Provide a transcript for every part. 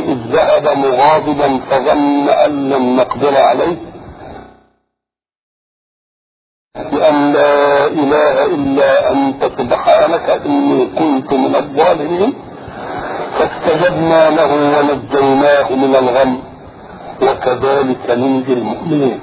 إذ ذهب مغاضبا فظن أن لم نقدر عليه بأن لا إله إلا أنت سبحانك إني كنت من الظالمين فاستجبنا له ونجيناه من الغم وكذلك ننجي المؤمنين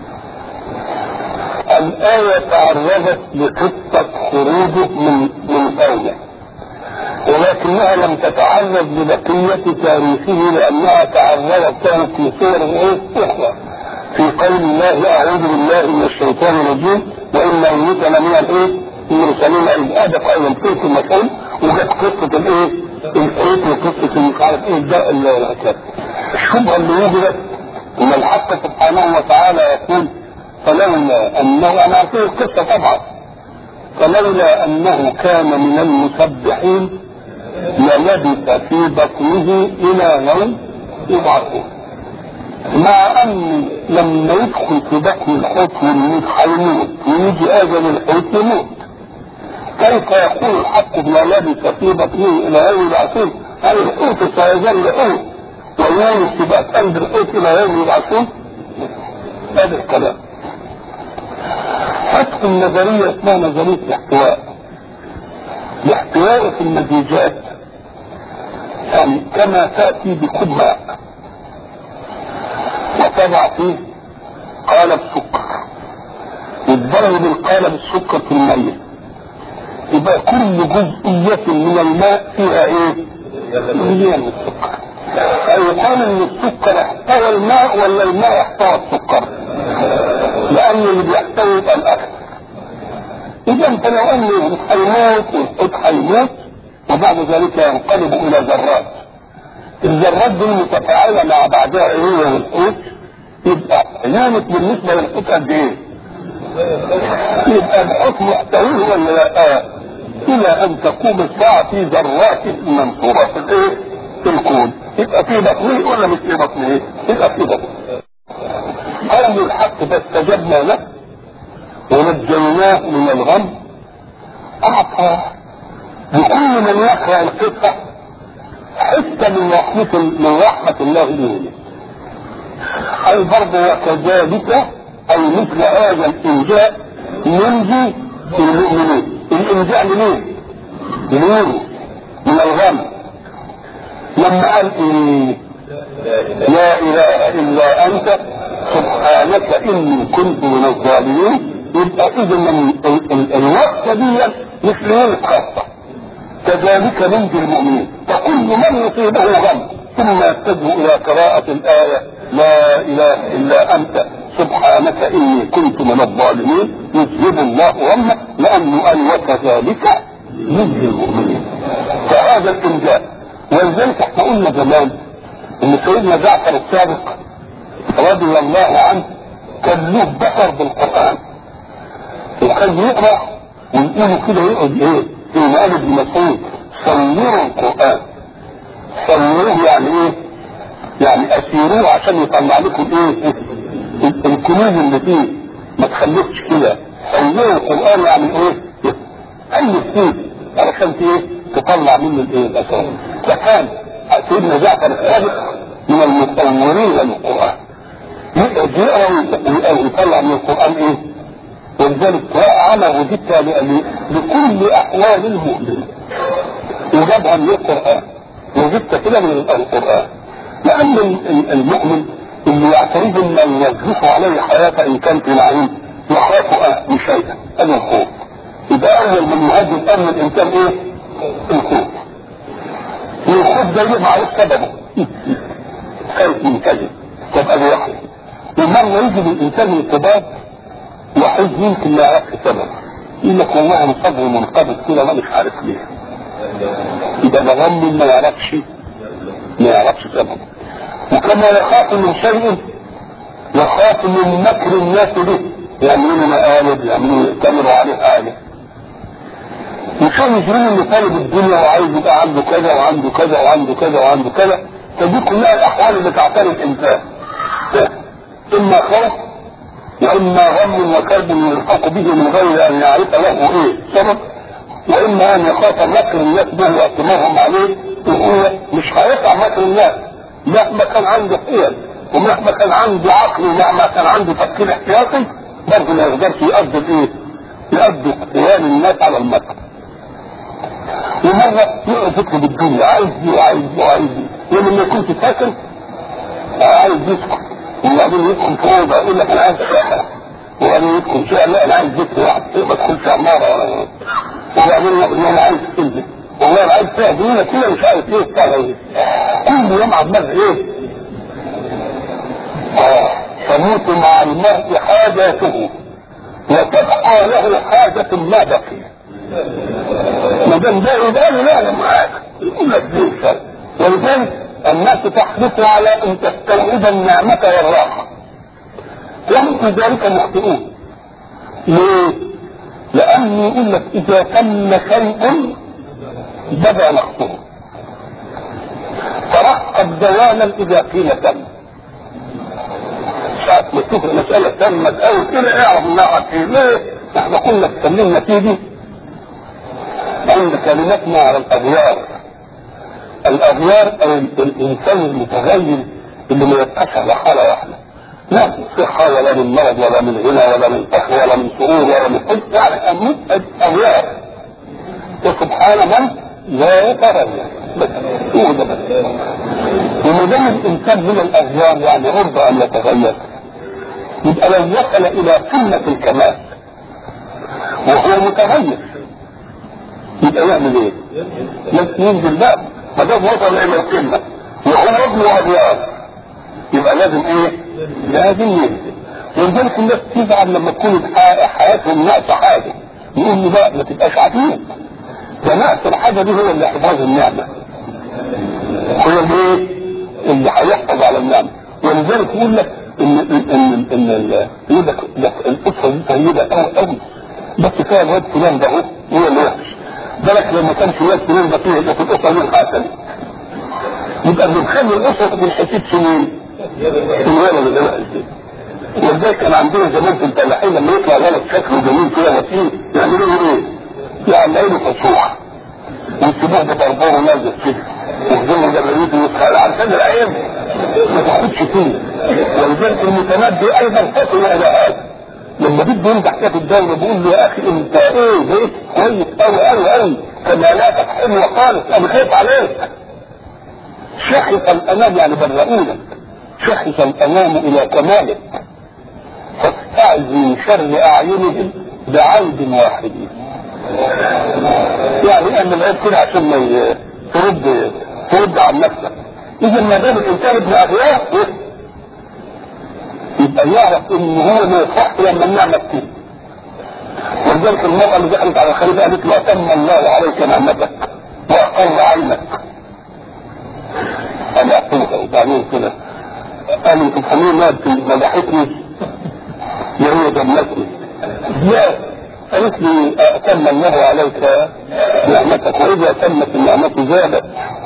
الآية تعرضت لقصة خروجه من من قومه ولكنها لم تتعرض لبقية تاريخه لأنها تعرضت له في صور أخرى في قول الله أعوذ بالله من الشيطان الرجيم وإن أمتنا من الإيه؟ المرسلين إذ أدف أيضا تلك المسؤول وجت قصة الإيه؟ الحيط وقصة مش عارف إيه ده الكتاب الشبهة اللي وجدت ان الحق سبحانه وتعالى يقول فلولا انه انا عارفين القصه طبعا فلولا انه كان من المسبحين للبث في بطنه الى يوم يبعثون مع ان لما يدخل في بطن الحوت والموت هيموت ويجي اجل الحوت يموت كيف يقول الحق بما لبث في بطنه الى يوم يبعثون هل الحوت سيظل حوت ويونس تبقى قلب الحوت الى يوم يبعثون هذا الكلام حتى النظرية اسمها نظرية الاحتواء الاحتواء في النتيجات يعني كما تأتي بكوب ماء وتضع فيه قالب سكر وتضرب القالب السكر في المية يبقى كل جزئية من الماء فيها ايه؟ مليان من السكر يقال ان السكر احتوى الماء ولا الماء احتوى السكر لان اللي بيحتوي يبقى الاكل اذا فلو ان هيموت والحوت هيموت وبعد ذلك ينقلب الى ذرات الذرات دي متفاعله مع بعضها ايه والحوت يبقى نامت بالنسبه للحوت قد ايه؟ يبقى الحوت محتويه ولا لا؟ الى ان تقوم الساعه في ذرات منصوره في الايه؟ في الكون يبقى في بطنه ولا مش في بطنه؟ يبقى في بطنه. قول الحق فاستجبنا له ونجيناه من الغم اعطى لكل من يقرا القصه حته من رحمه من رحمه الله به اي برضه وكذلك اي مثل هذا الانجاء ننجي المؤمنين الانجاء لمين؟ لمين؟ من الغم لما قال ايه لا اله الا انت سبحانك اني كنت من الظالمين يبقى اذا الوقت دي مثل يوم خاصه كذلك ننجي المؤمنين فكل من يصيبه غم ثم يتجه الى قراءة الآية لا إله إلا أنت سبحانك إني كنت من الظالمين يذهب الله غمه لأنه قال وكذلك ننجي المؤمنين فهذا الإنجاز ولذلك احنا قلنا زمان ان سيدنا جعفر السابق رضي الله عنه كان له بصر بالقران وكان يقرا ويقول كده يقعد ايه في مقال ابن مسعود صوروا القران صوروه يعني ايه يعني اسيروه عشان يطلع لكم ايه الكنوز اللي فيه ما تخليكش كده صوروا القران يعني ايه الف فيه علشان ايه تطلع منه الايه الاسرار فكان سيدنا جعفر السابق من المصورين للقران يقعد يقرا ويطلع من القران ايه ولذلك عمل وجدت لكل احوال المؤمن وجابها من القران وجدت كده من القران لان المؤمن اللي يعترض ان يجلس عليه حياه ان كان في نعيم يخاف اهل شيئا هذا الخوف يبقى اول من يهدد امن الانسان ايه؟ الخوف والخوف ده يبقى معروف سببه خايف من كذب طب ادي واحد ومرة يجي للانسان انقباض وحيد يمكن لا يعرف سببه يقول لك والله انا صدري منقبض كده ما مش عارف ليه يبقى ده غم ما يعرفش ما يعرفش سببه وكما يخاف من شيء يخاف من مكر الناس به يعملون مقالب يعملون يأتمروا عليه حاجه وكان يجرون انه طالب الدنيا وعايز يبقى عنده كذا وعنده كذا وعنده كذا وعنده كذا فدي كلها الاحوال اللي تعتري الانسان اما خوف واما غم وكرب يلحق به من غير ان يعرف له ايه سبب واما ان يخاف مكر الناس به واعتمادهم عليه وهو مش هيقع مكر الناس مهما كان عنده حيل ومهما كان عنده عقل ومهما كان عنده تفكير احتياطي برضه ما يقدرش يقدر ايه؟ يقدر احتيال الناس على المكر. ومرة يقعد يطلب الدنيا عايز دي وعايز دي وعايز دي ولما يكون ساكن عايز يسكت وبعدين يدخل في اوضه يقول لك انا عايز شقه وبعدين يدخل شقه لا انا عايز بيت واحد ما تدخلش عماره ولا وبعدين يقول انا عايز كلمه والله انا عايز فيها دنيا كده مش عارف ايه بتاع ايه كل يوم عمال ايه اه تموت مع المرء حاجاته وتبقى له حاجة ما بقي ما دام ده ده لا لا معاك يقول لك ليه ولذلك الناس تحرص على ان تستوعب النعمة والراحة وهم في ذلك مخطئون ليه؟ لأن يقول لك إذا تم شيء بدا نقصه ترقب زوالا إذا قيل تم ساعة ما تشوف المسألة تمت أو كده اعرف انها ايه ليه؟ احنا كنا اتكلمنا فيه دي عند كلمتنا على الأغيار الأغيار أو الإنسان المتغير اللي ما يبقاش على حالة واحدة لا من صحة ولا من مرض ولا من غنى ولا من فخر ولا من سرور ولا من حزن يعني أموت أغيار وسبحان من لا يتغير بس هو ده بس وما دام الإنسان من الأغيار يعني عرض أن يتغير يبقى لو وصل إلى قمة الكمال وهو متغير يبقى يعمل ايه؟ لازم ينزل بقى ما دام وصل الى القمه وهو ابنه ابيض يبقى لازم ايه؟ لازم ينزل ولذلك الناس تزعل لما تكون حياتهم ناقصه حاجه يقول لي لا ما تبقاش عتيق ده نقص الحاجه دي هو اللي حفاظ النعمه هو اللي ايه؟ اللي هيحفظ على النعمه ولذلك يقول لك ان ان ان يقول لك الاسره دي طيبه قوي قوي بس فيها الواد فلان ده هو اللي وحش بالك لما كان في وقت سنين بقيه يبقى في الاسره من حسن يبقى بنخلي الاسره بالحساب سنين الولد اللي بقى ولذلك كان عندنا زمان في الفلاحين لما يطلع ولد شكله جميل كده وسيم يعملوا له ايه؟ يعملوا له فصوح ويسيبوه بضربه نازل كده ويخدموا جبريته ويسخل عشان العين ما تاخدش فيه ولذلك المتنبي ايضا فصل الى هذا لما بده ينجح كده في الدولة بيقول له يا اخي انت ايه بقيت كويس قوي قوي قوي كمالاتك حلوه خالص انا خايف عليك شخص الامام يعني برؤونك شخص الامام الى كمالك فاستعذ من شر اعينهم بعيب واحد يعني ان العيب كده عشان ما ترد ترد عن نفسك اذا ما دام الانسان ابن اغيار يبقى يعرف ان هو ما يصح لما النعمة فيه ولذلك المرأة اللي دخلت على الخليفة قالت له أتم الله عليك نعمتك وأقر عينك أنا أعطيك وبعدين كده قال انتم فاهمين ما مدحتني يا هي جنتني لا قالت لي أتم الله عليك نعمتك وإذا تمت النعمة زادت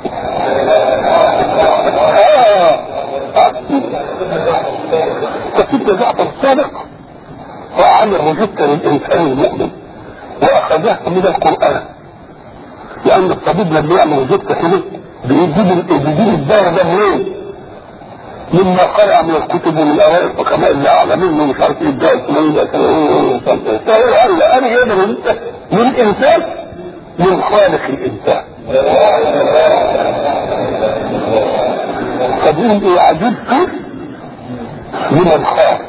فكنت جعفر الصادق وعمل رجبت للإنسان المؤمن وأخذها من القرآن لأن الطبيب لما يعمل رجبت كده بيجيب بيجيب الدواء ده منين؟ مما قرأ من الكتب ومن الأوائل الحكماء اللي أعلى منه مش عارف إيه الدواء الفلاني ده فهو قال له أنا جايب من الإنسان من خالق الإنسان فبيقول إيه عجبت من الخالق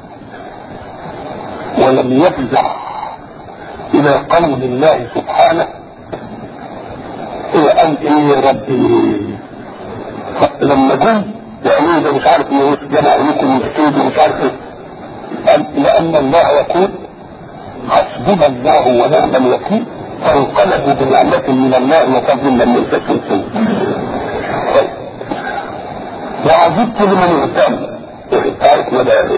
ولم يفزع إلى قول الله سبحانه إلى أن إيه ربي لما جم وقالوا ده مش عارف إيه جمع لكم السيد ومش عارف إيه لأن الله يقول حسبنا الله ونعم الوكيل فانقلبوا بنعمة من الله وفضل لم يمسكهم سوء وعجبت لمن اهتم تعرف مدى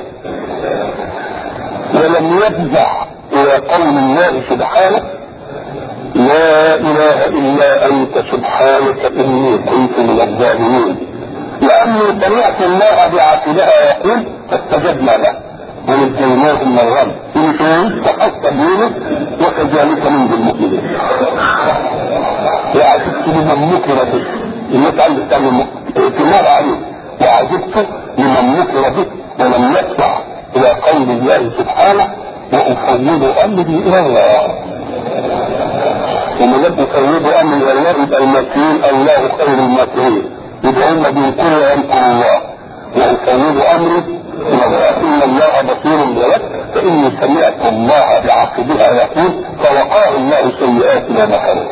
ولم يفزع الى قول الله سبحانه لا اله الا انت سبحانك اني كنت من الظالمين لاني سمعت الله بعقلها يقول فاستجبنا له ونجيناه من الغم ان كنت حتى بينه وكذلك من المؤمنين وعجبت لمن مكر به الناس عندك تعمل ائتمار عليه وعجبت لمن ذكر به ولم يسمع الى قول الله سبحانه وافوض امري الى الله وما دام افوض امري الى الله يبقى الماكرين الله خير الماكرين يبقى هم بيقولوا يمكر الله وافوض امري الى الله ان الله بصير بالعباد فاني سمعت الله بعقبها يقول فوقاه الله سيئات ما دخلوا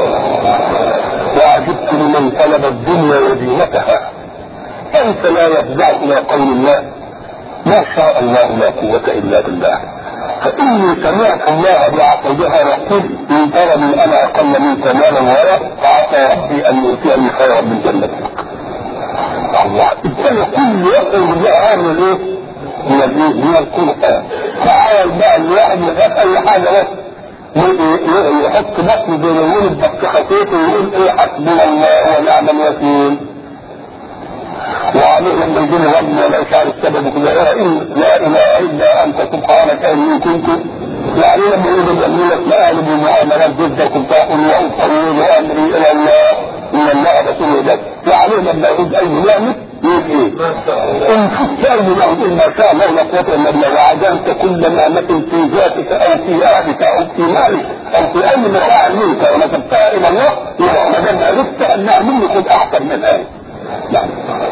وعجبت لمن طلب الدنيا وزينتها كيف لا يفزع الى قول الله ما شاء الله لا قوة الا بالله فاني سمعت الله بعقبها يقول ان ترى من انا اقل منك مالا ولا فعسى ربي ان يؤتيني خيرا من جنتك الله ابتدى كل يقول بالله عامل ايه؟ من الايه؟ من القران تعال بقى الواحد يخاف اي حاجه بس يحط بطنه بين الولد بط خفيفه ويقول ايه حسبنا الله ونعم الوكيل وعليه لما يجينا ربنا لا يشعر السبب كده لا اله الا انت سبحانك اني كنت يعني لما يقول يعملوا لك مقالب ومعاملات ضدك وتقول وافوض امري الى الله ان الله رسول الله يعني لما يقول اي نعمه يقول ايه؟ ان شفت اي نعمه ما شاء الله لا قوه الا بالله وعزمت كل نعمه في ذاتك او في اهلك او في مالك او في اي متاع منك ونسبتها الى الله يبقى ما دام عرفت انها مني خذ احسن من هذا نعم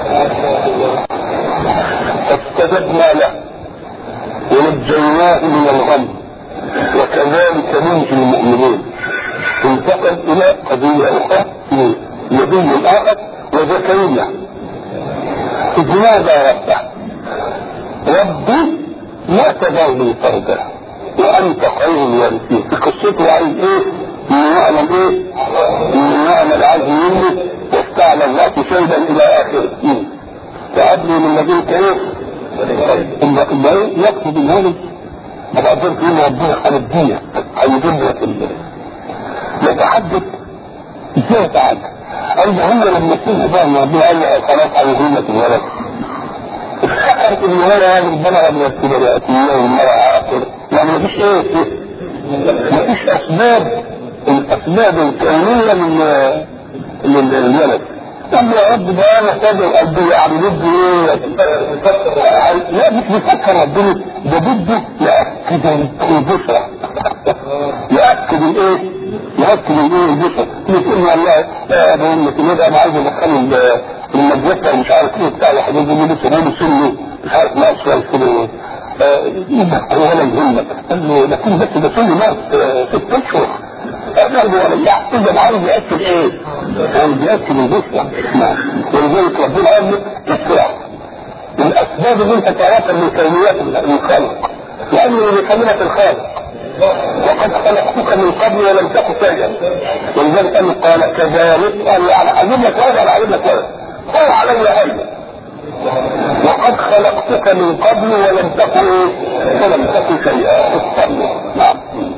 فاستجبنا له ونجيناه من الغم وكذلك ننجي المؤمنين انتقل الى قضيه اخرى في نبي اخر وزكريا اذ نادى ربه ربي لا تذرني فردا وانت خير الوارثين في قصته عايز ايه؟ انه يعلم ايه؟ انه يعمل عز منه واستعلى الله شيئا الى اخره فابني من لديك ايه؟ ثم ثم ايه؟ يكتب الولد وبعدين تقول ربنا هنديه هيجيب لك يتحدث ازاي يتحدث؟ قال له هم لما سمعوا بقى ان ربنا قال له خلاص هيجيب لك الولد افتكرت ان هذا يعني ربنا من الكبرياتيه والمرأة عاقل يعني مفيش ايه مفيش اسباب الاسباب الكونيه من للولد طب يا رب ده انا قادر قد يعني بدي ايه لا مش بيفكر ربنا ده بده ياكد البشرى ياكد الايه؟ ياكد الايه البشرى يقول والله يا ابو كده انا عايز ادخله المدرسه ومش عارف ايه بتاع واحد يقول لي لسه بقول سنه مش عارف ناقص ولا كده يبقى ولا يهمك قال له ده كل بس ده سنه ناقص ست اشهر قال له ولا يحسب انا عايز ياكد ايه؟ عايز ياكد البشرى ولذلك ربنا قال له اسرع الاسباب اللي انت تعرفها من كونيات الخلق لانه من كونيات الخالق وقد خلقتك من قبل ولم تك شيئا ولذلك قال قال كذلك قال يعني اجيب لك ولد انا اجيب لك ولد قال علي هيا وقد خلقتك من قبل ولم تكن ولم تكن شيئا استنى نعم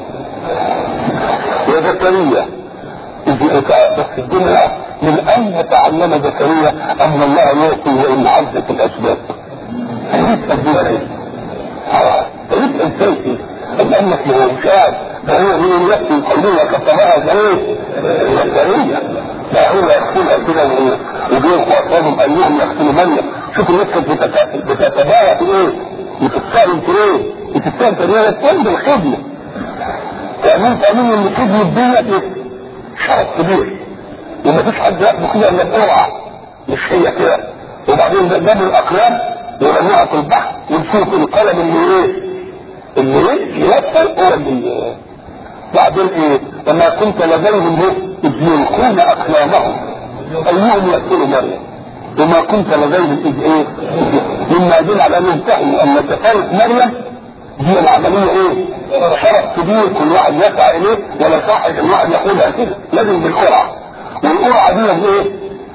وزكريا بس الدنيا من اين تعلم زكريا ان الله يعطي وان عزت الاسباب رزق الدنيا رزق الفلسفه لانك لو مش قاعد ده هو من يأتي يخليها كفرها زي زكريا ده هو يغسلها كده وجوه اطفالهم قال لهم يغسلوا مريم شوفوا الناس كانت بتتبايع في ايه؟ بتتساءل في ايه؟ بتتساءل في ايه؟ تقوم الخدمه تأمين تأمين ان خدمة ديت شرط كبير ومفيش حد ياخده كده الا بقرعه مش هي كده وبعدين جابوا الاقلام ورموها في البحر ونشوف القلم اللي ايه؟ اللي ايه؟ يوصل هو اللي بعدين ايه؟ لما كنت لديهم اذ يلقون اقلامهم ايهم يقتل مريم وما كنت لديهم اذ ايه؟ مما يدل على ان انتهوا ان كفاله مريم دي العمليه ايه؟ شرف كبير كل واحد يسعى اليه ولا صح ان واحد ياخدها كده لازم بالقرعه والقرعه دي ايه؟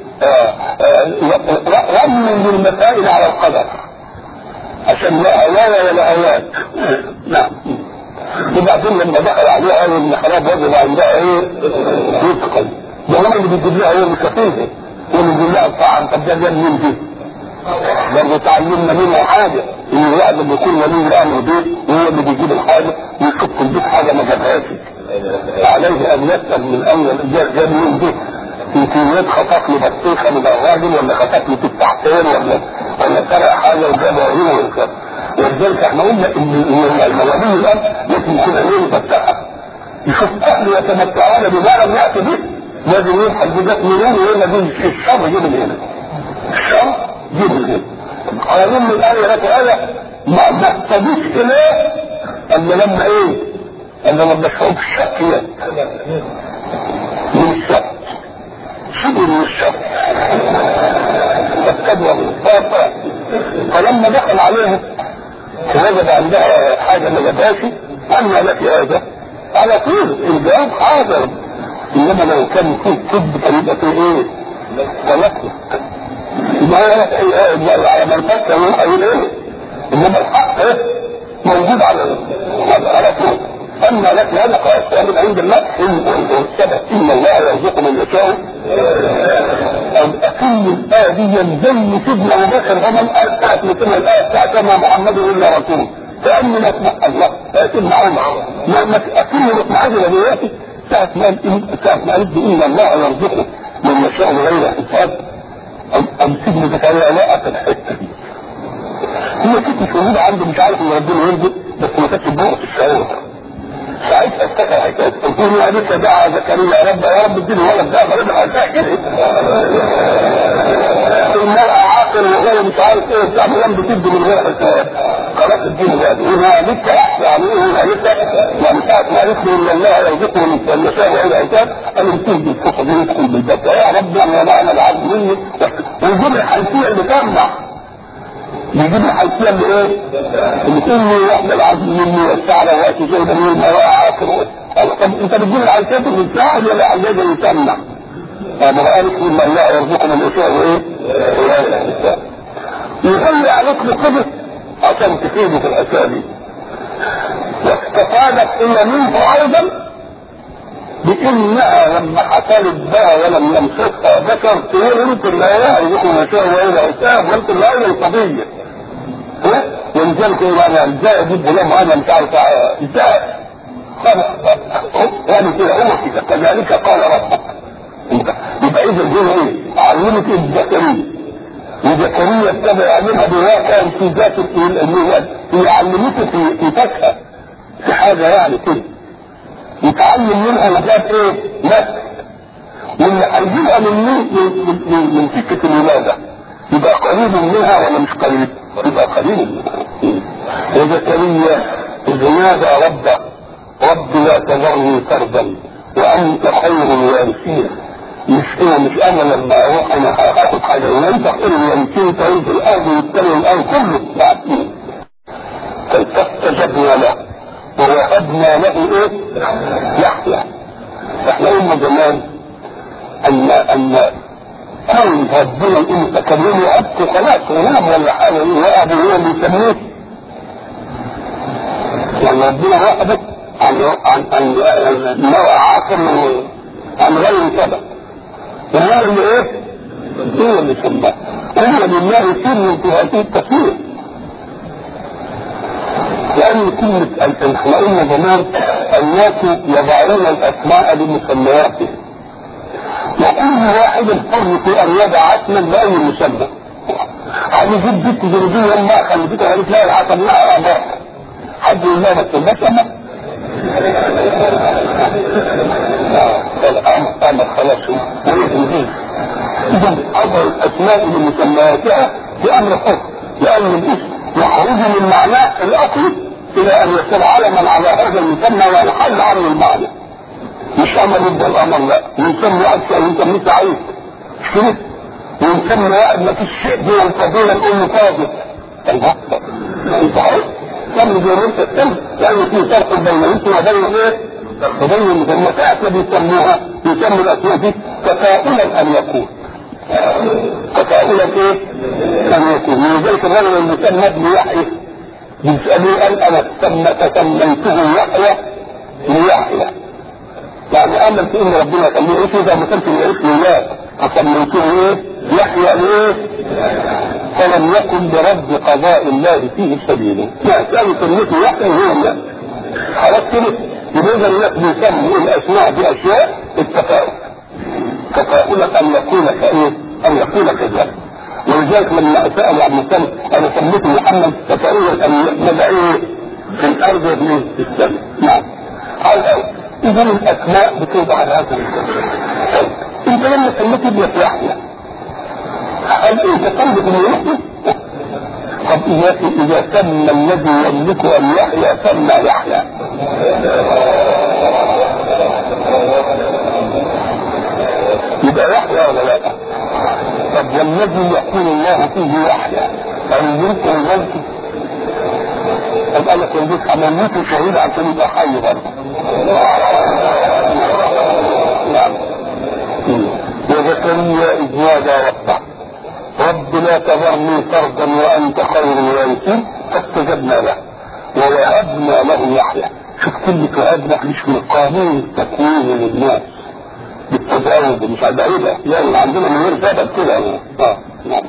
رمي للمسائل على القدر عشان لا هوايا ولا هواك نعم وبعدين لما دخل عليها قال ان خلاص وجد عندها ايه؟ رزقا ده هو اللي بيجيب لها ايه؟ الكفيفه هو اللي بيجيب لها الطعام طب ده جاب مين دي؟ برضه تعلمنا منه حاجه ان الواحد لما يكون ولي الامر بيت وهو اللي بيجيب الحاجه ويحط في البيت حاجه ما جابهاش عليه ان يسال من اول جاب مين دي يمكن يد خطف له بطيخه من الراجل ولا خطف له تفاحتين ولا ولا سرق حاجه وجابها هنا وكذا ولذلك احنا قلنا ان المواليد الان لازم يكون عينيه مفتحه يشوف اهله يتمتعون بما لم ياتي به لازم يبحث بذات منين ويقول دي الشر جه من هنا الشر جه من هنا قالوا من الايه لك ايه ما ما اهتديش اليه الا لما ايه؟ الا لما شعوب الشك من الشك شبه من الشك فاتبعوا الخطا فلما دخل عليها وجد عندها حاجه ما جابهاش قال لك هذا على طول الجواب حاضر انما لو كان فيه كذب كان يبقى فيه ايه؟ تلقي ما على من فكر يقول ايه؟ انما الحق ايه؟ موجود على على طول اما لك هذا قال من عند الله ان ثبت ان الله يرزق من يشاء اكل الايه دي زي سيدنا ابو بكر غمل قال ساعه مثل الايه بتاعت ما محمد الا رسول كاني ما اسمع الله سيدنا عمر ما ما اكل متعجله دلوقتي ساعه ما ساعه ما قلت ان الله يرزقه من يشاء بغير حساب ام سيدنا زكريا لا في الحته دي هي كانت مش موجوده عنده مش عارف ان ربنا يرزق بس ما كانتش بوقت الشعور ساعتها افتكر حكايه قلت له يا بك دعا زكريا يا رب يا رب اديني ولد ده فرد عشان كده المرأة عاقل وهو مش عارف ايه بتاع ملام بتدي من غير حساب خلاص اديني بقى وما لك يعني ايه هنا لك يعني ساعة ما قالت له ان الله يرزقه من يشاء غير حساب قال بتدي الفرصة دي يدخل بالباب يا رب انا لا انا العبد مني ويجيب الحنفية اللي تمنع يجيب الحنفية اللي ايه؟ اللي تقول لي احنا العبد مني والسعر وقت زي ده من عاقل طب انت بتجيب الحنفية اللي تساعد ولا الحنفية اللي تمنع؟ فما قالت ان الله يرزق من يشاء وايه؟ يخلي عليك بقدر عشان تفيده في الاساليب واستفادت الى منه ايضا بانها لما حصلت بها ولم يمسكها بشر تقول انت اللي يرزق من يشاء وايه حساب وانت اللي هي القضيه ولذلك انا ازاي اجيب غلام انا مش عارف ازاي يعني كده هو كده كذلك قال ربك يبقى اذا دول ايه؟ علمت زكريا وزكريا ابتدى يعلمها بواقع في ذات هي علمته في في فاكهه في حاجه يعني كده يتعلم منها وجات ايه؟ نفس واللي هيجيبها من من من, من سكه الولاده يبقى قريب منها ولا مش قريب؟ يبقى قريب منها وزكريا اذ نادى ربه رب لا تذرني فردا وانت خير الوارثين مش ايه مش انا لما اروح انا هاخد حاجه وانت خير الوارثين تعيش الارض والتاني الارض كله بعدين فاستجبنا له ووهبنا له ايه؟ يحيى احنا قلنا زمان ان ان كون ربنا يقول تكلموا عبد خلاص ونام ولا حاجه وابو هو اللي يسميه يعني ربنا وهبك عن عن عن المرأة عاقل عن غير سبب وهذا اللي ايه؟ هو اللي سماه وهو لله سر في هذه التصوير لأن كلمة احنا قلنا زمان الناس يضعون الأسماء بمسمياتهم وكل واحد حر في أن يضع اسما بأي مسمى يعني جيب بنت زوجية ما خليتها قالت لا العسل لا أباح حد يقول لها ما تسمىش أما الامر امر خلاص اذا اظهر الاسماء بمسمياتها بامر حر لان الاسم يخرج من معناه الاصلي الى ان يصير علما على هذا المسمى وينحل عنه المعنى مش امر ضد الامر لا ونسمي اكثر ونسميه سعيد مش كده ونسمي واحد ما فيش شيء دون الفضيله نقول له فاضل الله انت عارف كم زي ما انت تسمى لان في فرق بين الاسم وبين ايه؟ وبين المسمى بيسموها بيسموا الاسماء دي تفاؤلا ان يكون تفاؤلا ايه؟ ان يكون ولذلك الرجل المسمى ابن يحيى بيسألوه قال انا تسميته يحيى ليحيى يعني امل في ان ربنا يسميه ايش اذا ما كانش الاسم الله فسميته ايه؟ يحيى ايه؟ فلم يكن برد قضاء الله فيه سبيله لا كان سميته يحيى هو الله خلاص كده يبقى اذا الناس بيسموا الاسماء باشياء التفاؤل تفاؤلا ان يكون كايه؟ ان يكون كذلك ولذلك لما سال عن مسلم انا سميت محمد تفاؤلا ان يبدا ايه؟ في الارض من في السماء نعم على الاول اذا الاسماء بتوضع على هذا انت لما سميت ابنك يحيى هل انت تنبت من يحيى؟ طب إذا إذا تم الذي يملك أن يحيى تم يحيى يبقى يحيى ولا لا؟ طب والذي يقول الله فيه يحيى هل يمكن ذلك؟ طب قال لك يلبس عمليته شهيد عشان يبقى حي برضه. نعم. وزكريا إذ نادى ربه رب لا تذرني فردا وانت خير الوارثين فاستجبنا له ووهبنا له يحيى شوف كلمة وهبنا مش من قانون التكوين للناس بالتجاوز مش بعيدة يعني عندنا من غير سبب كده اه نعم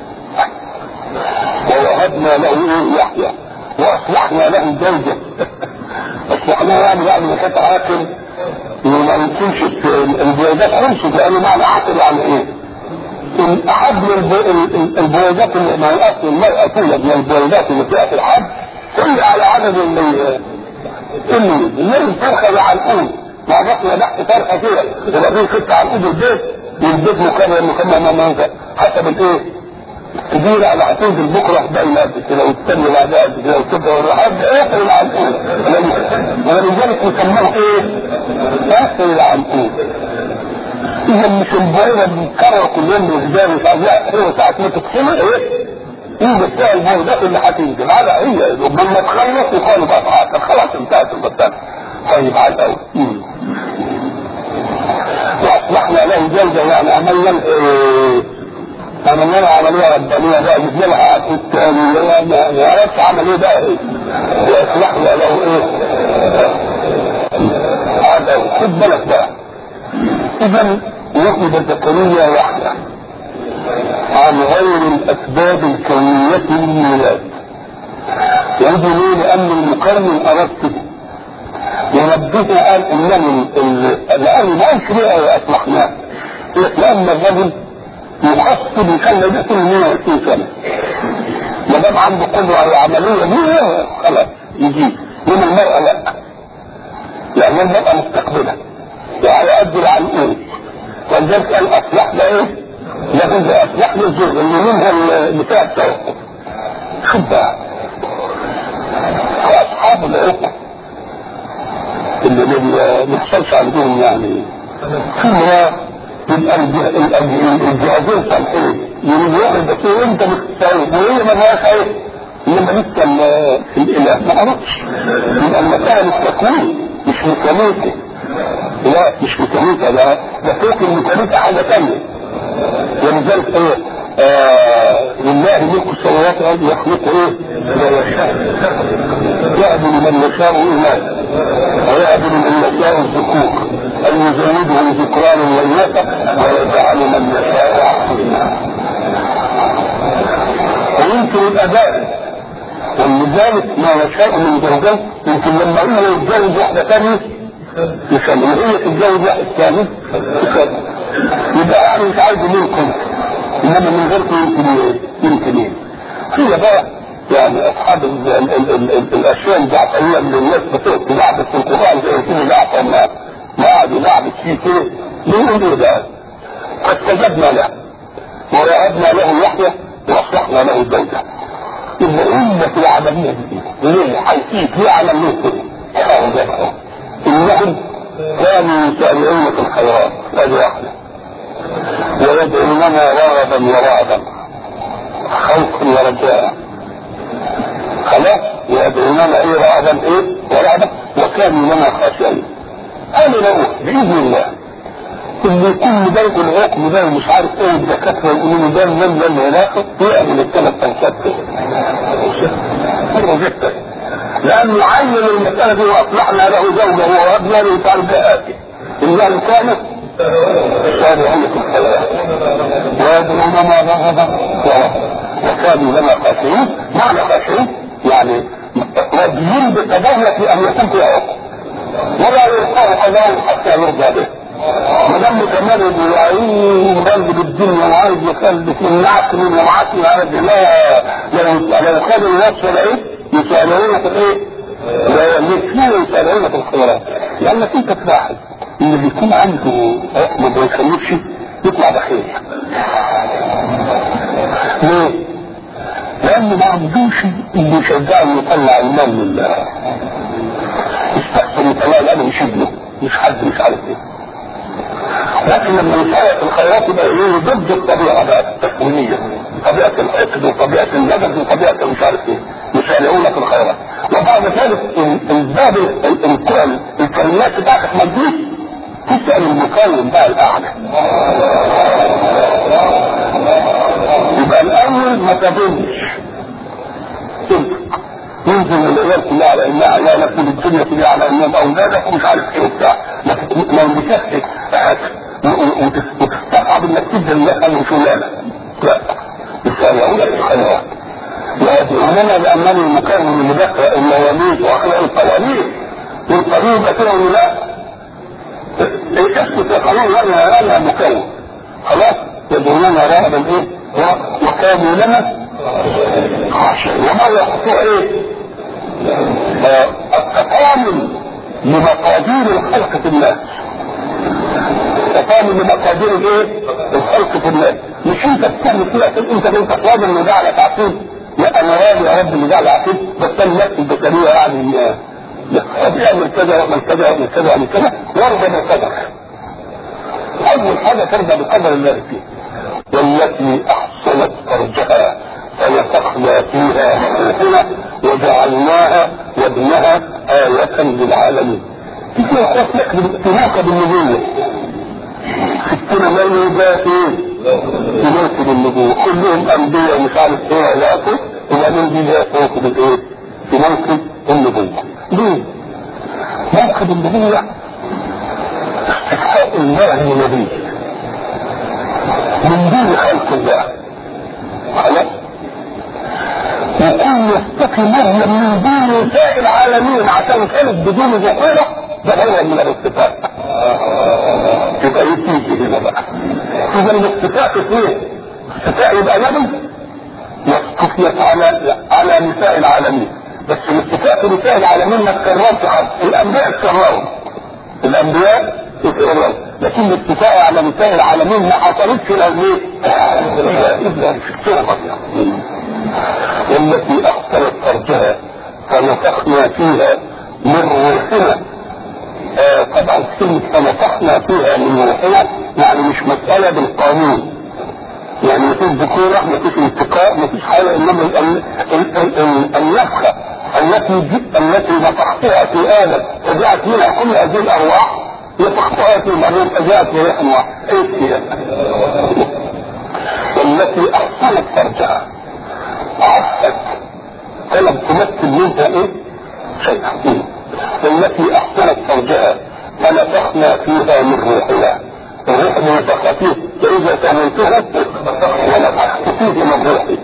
ووهبنا له ايه يحيى واصلحنا له زوجة اصلحناه يعني يعني ما كانت عاقل وما يمكنش الزواجات خلصت لانه معنى عاقل يعني ايه؟ احد البويضات اللي ما الاصل المرأة تولد من البويضات اللي فيها في الحج كل على عدد اللي اللي اللي فرخة عنقود مع بطل تحت فرخة كده وبعدين خدت عنقود البيت والبيت مكمل مكمل حسب الايه؟ كبيرة على هتنزل بكرة باينة قد كده والثانية بعدها قد كده وكده لحد اخر العنقود ولذلك يسموه ايه؟ اخر العنقود اذا مش البويضة بنكرر كل يوم بالرجال مش عارف لا هو ساعة ما تدخل ايه؟ يوجد فيها البويضات اللي هتنزل على هي لما تخلص يقالوا بقى تعاطى خلاص انتهت المسألة طيب على الاول واصلحنا له زوجة يعني عملنا ايه؟ عملنا لها عملية ربانية بقى جبنا لها عقود تاني ما يعرفش عمل ايه بقى ايه؟ واصلحنا له ايه؟ هذا خد بالك بقى اذا وجد زكريا وحده عن غير الاسباب الكونية للميلاد يجي ليه لان المقرن اراد كده وربنا قال انني لان ما قالش ليه اصلحناه لان الرجل يخص بيخلي ده كل 120 سنه ما دام عنده قدره على العمليه دي خلاص يجيب من المراه لا لان المراه مستقبله وعلى قد العنقود ولذلك قال اصلح ده ايه؟ لكن ده اصلح له الزوج اللي منها بتاع التوقف شوف بقى واصحاب العقد اللي ما بيحصلش عندهم يعني في امراه يبقى الجهازين صالحين يقول واحد بس انت متساوي وهي ما فيهاش ايه؟ انما لسه في الاله ما عرفش يبقى المسائل التكوين مش ميكانيكي لا مش ميكانيكا ده ده فوق الميكانيكا حاجه ثانيه ولذلك ايه آه لله ملك السماوات والارض يخلق ايه؟ ما يشاء يهب لمن يشاء اناثا ويهب لمن يشاء الذكور ان يزودهم ذكرانا واناثا ويجعل من يشاء عقيما ويمكن الاداء ولذلك ما يشاء من زوجات يمكن لما هو يتجوز واحده ثانيه يسمى وهي تتجوز واحد ثاني يسمى يبقى يعني مش عايز منكم انما من غيركم يمكن ايه؟ يمكن ايه؟ هي بقى يعني اصحاب ال ال ال ال ال الاشياء الجعفريه اللي الناس بتؤتي لعبه في القران زي كده جعفر ما ما قعدوا لعبه فيه كده بيقول ايه بقى؟ فاستجبنا له ووهبنا له يحيى واصلحنا له زوجه يبقى إلا في العملية دي ليه؟ حيثيت ليه عمل كده؟ إنهم كانوا يسارعون في الخيرات هذه واحدة ويدعوننا رغبا ورهبا خوفا ورجاء خلاص ويدعوننا ايه رغبا ايه ورهبا وكانوا لنا خاشعين انا لو باذن الله اللي يكون مضايق العقم ده ومش عارف ايه الدكاتره يقولوا ده من ده اللي هناك يقبل الثلاث انسات حلو جدا لانه عين المساله دي واصلحنا له زوجه ووهبنا له تربيات انها كانت سابعون في الحياه ويدعوننا رغبا وكانوا لنا خاشعين معنى خاشعين يعني راضيين بقضايا في ان يكون في عقم ولا يلقاه قضاء حتى يرضى به ما دام متمرد ويعين قلب بالدنيا وعايز يخلف يمنعك من ومعاك يا رب لا لو لو خدوا الناس ولا ايه يسألونك في الايه؟ لا يكفينا يسألونك في الخيرات لانك انت تلاحظ ان اللي يكون عنده ما بيخلفش يطلع بخير ليه؟ لانه ما عندوش اللي يشجعه يطلع المال لله يستحسن يطلع الأمر يشيل له مش حد مش عارف ايه لكن لما يسأل في الخيرات يبقى ايه ضد الطبيعة بقى التكوينية طبيعة الحقد وطبيعة الندب وطبيعة مش عارف ايه يسألون في الخيرات وبعد ذلك الباب الكلمات بتاعتك ما تجيش تسأل المكون بقى الأعلى يبقى الأول ما تظنش تنفق ينزل العيال كلها على انها عيالك والدنيا كلها على انهم اولادك ومش عارف ايه وبتاع ما يملككش وتستصعب انك تدي اللحم وشغلانه لا يسألون في الخيرات انما لانني المكون اللي بقرا المواليد واخلق القوانين والقانون يبقى كده ولا لا؟ اسكت القانون انا انا مكون خلاص يدعوننا رهبا ايه؟ وكانوا لنا وما يخطئ ايه؟ التقامل لمقادير الخلق في الناس تقامل لمقادير الايه؟ الخلق في الناس مش انت بتعمل كده انت انت قادر ان ده على تعقيد لا انا راضي يا رب ان ده على تعقيد بس انا نفسي البشريه يعني طب اعمل كذا واعمل كذا واعمل كذا واعمل كذا وارضى بالقدر اول حاجه ترضى بقدر الله فيه والتي احصنت فرجها فنفخنا فيها روحنا وجعلناها وابنها آية للعالمين. في اخوات تناقض النبوة. ستنا من ده ايه؟ تناقض النبوة، كلهم انبياء مش عارف ايه علاقه وبعدين دي جاء تناقض الايه؟ تناقض النبوة. ليه؟ موقف النبوة استحقاق الله للنبي من دون خلق الله خلاص يكون يستقي مريم من دون نساء العالمين عشان كانت بدون ذكورة ده هو من الاستفاء يبقى يتيجي هنا بقى اذا الاستفاء في ايه؟ الاستفاء يبقى نبي واصطفيت على على نساء العالمين بس الاستفاء في نساء العالمين ما تكررش حد الانبياء اتكرروا الانبياء اتكرروا لكن الاستفاء على نساء العالمين ما حصلتش الا ليه؟ الا في التوبه والتي احسنت فرجها فنفخنا فيها من روحنا آه طبعا كلمة فنفخنا فيها من روحنا يعني مش مسألة بالقانون يعني مفيش ذكورة مفيش انتقاء مفيش حاجة انما النفخة التي جئت التي نفختها في آدم فجاءت منها كل هذه الأرواح نفختها في مريم فجاءت بريح واحد ايه والتي أحسنت فرجها عفت طلب تمثل منها ايه؟ شيئا والتي احسنت فرجها فنفخنا فيها من روحنا الروح اللي نفخ فيه فاذا سميتها ونفخت فيه من روحي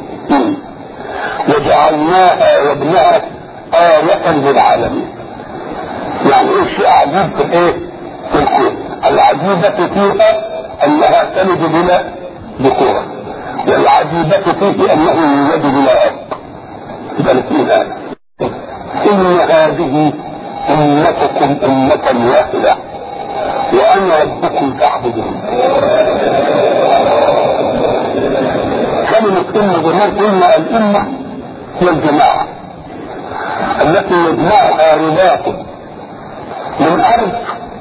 وجعلناها وابنها آية للعالمين يعني ايه شيء عجيب في الايه؟ في الكون العجيبة فيها انها تلد بلا ذكورا والعجيبة فيه انه يولد بلا اب يبقى الاثنين هذا ان هذه امتكم امة واحدة وانا ربكم فاعبدون كلمة أمة زمان قلنا الأمة هي الجماعة التي يجمعها رباط من أرض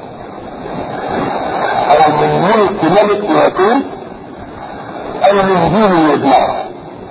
أو من ملك ملك يكون أو من دين يجمعها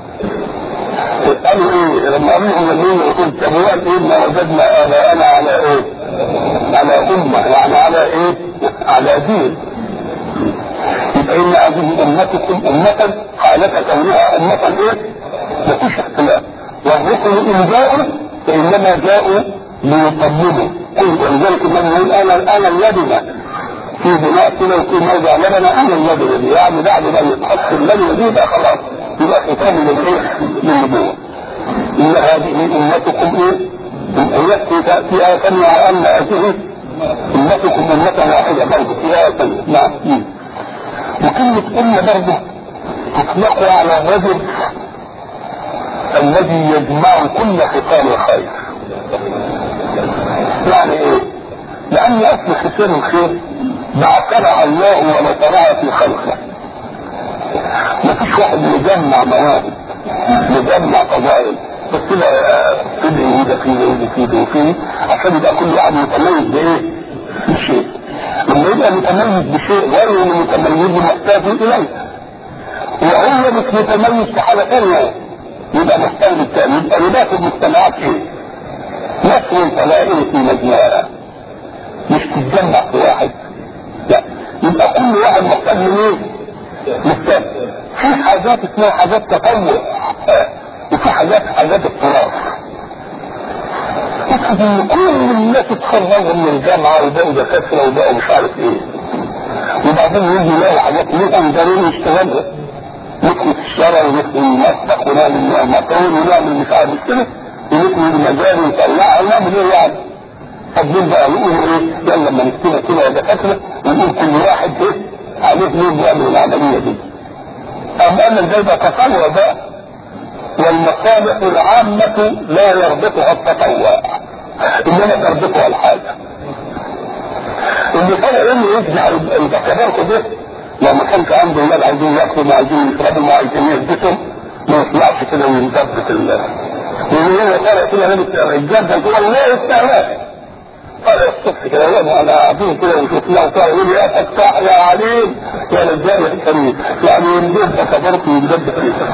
قالوا ايه لما قالوا الذين قلت ابوات ايه ما وجدنا اباءنا على ايه على امه يعني على ايه على دين يبقى ان هذه امتكم امه حالة كونها امه ايه مفيش اختلاف والرسل ان جاءوا فانما جاءوا ليطمنوا ولذلك النبي يقول انا انا اللبنه في بناء كده وفي موضع لبنه انا اللبنه دي يعني بعد ما يتحط اللبنه دي بقى خلاص يبقى ختام للايه؟ للنبوة. إن هذه أمتكم إيه؟ التي تأتي آية أن هذه أمتكم أمة واحدة برضه في آية ثانية نعم وكلمة أمة برضه تطلق على الرجل الذي يجمع كل خصال الخير يعني ايه؟ لأن أصل خصال الخير بعثرها الله ونصرها في خلقه ما فيش واحد يجمع مواهب يجمع قضايا بس كده كده وده فيه وده فيه وفيه عشان يبقى كل واحد متميز بايه؟ بشيء لما يبقى متميز بشيء غير المتميز محتاج اليه وهو مش متميز في حاجه ثانيه يبقى محتاج الثاني يبقى لباس المجتمعات ايه؟ نسل تلاقيه في مجموعه مش تتجمع في واحد لا يبقى كل واحد محتاج من ايه؟ محتاج في حاجات اسمها حاجات تطوع وفي حاجات حاجات اضطرار تجد ان كل الناس اتخرجوا من الجامعه وبقوا دكاتره وبقوا مش عارف ايه وبعدين يجي يلاقوا حاجات ليهم ضروري يشتغلها ندخل في الشارع وندخل المسبح ونعمل مطعم ونعمل مش عارف كده وندخل المجال ونطلعها ونعمل ايه يعني طب بقى يقولوا ايه يلا لما نكتبها كده يا دكاتره ونقول كل واحد ايه عليه مين يعمل العمليه دي اما انا ازاي بقى تطوع بقى والمصالح العامة لا يربطها التطوع انما تربطها الحاجة اللي طلع انه يجمع البكالوريوس ده لو ما كانش عنده ولاد عايزين ياكلوا ما عايزين يشربوا ما عايزين يلبسوا ما يطلعش كده وينضبط ال لان هو طالع كده لابس الرجال ده جوه الله يستهلاك طالع الصبح كده يلا انا قاعدين كده وشفناه طالع يقول يا فتاح يا عليم يا رجال يا كريم يعني يندب بكالوريوس ويندب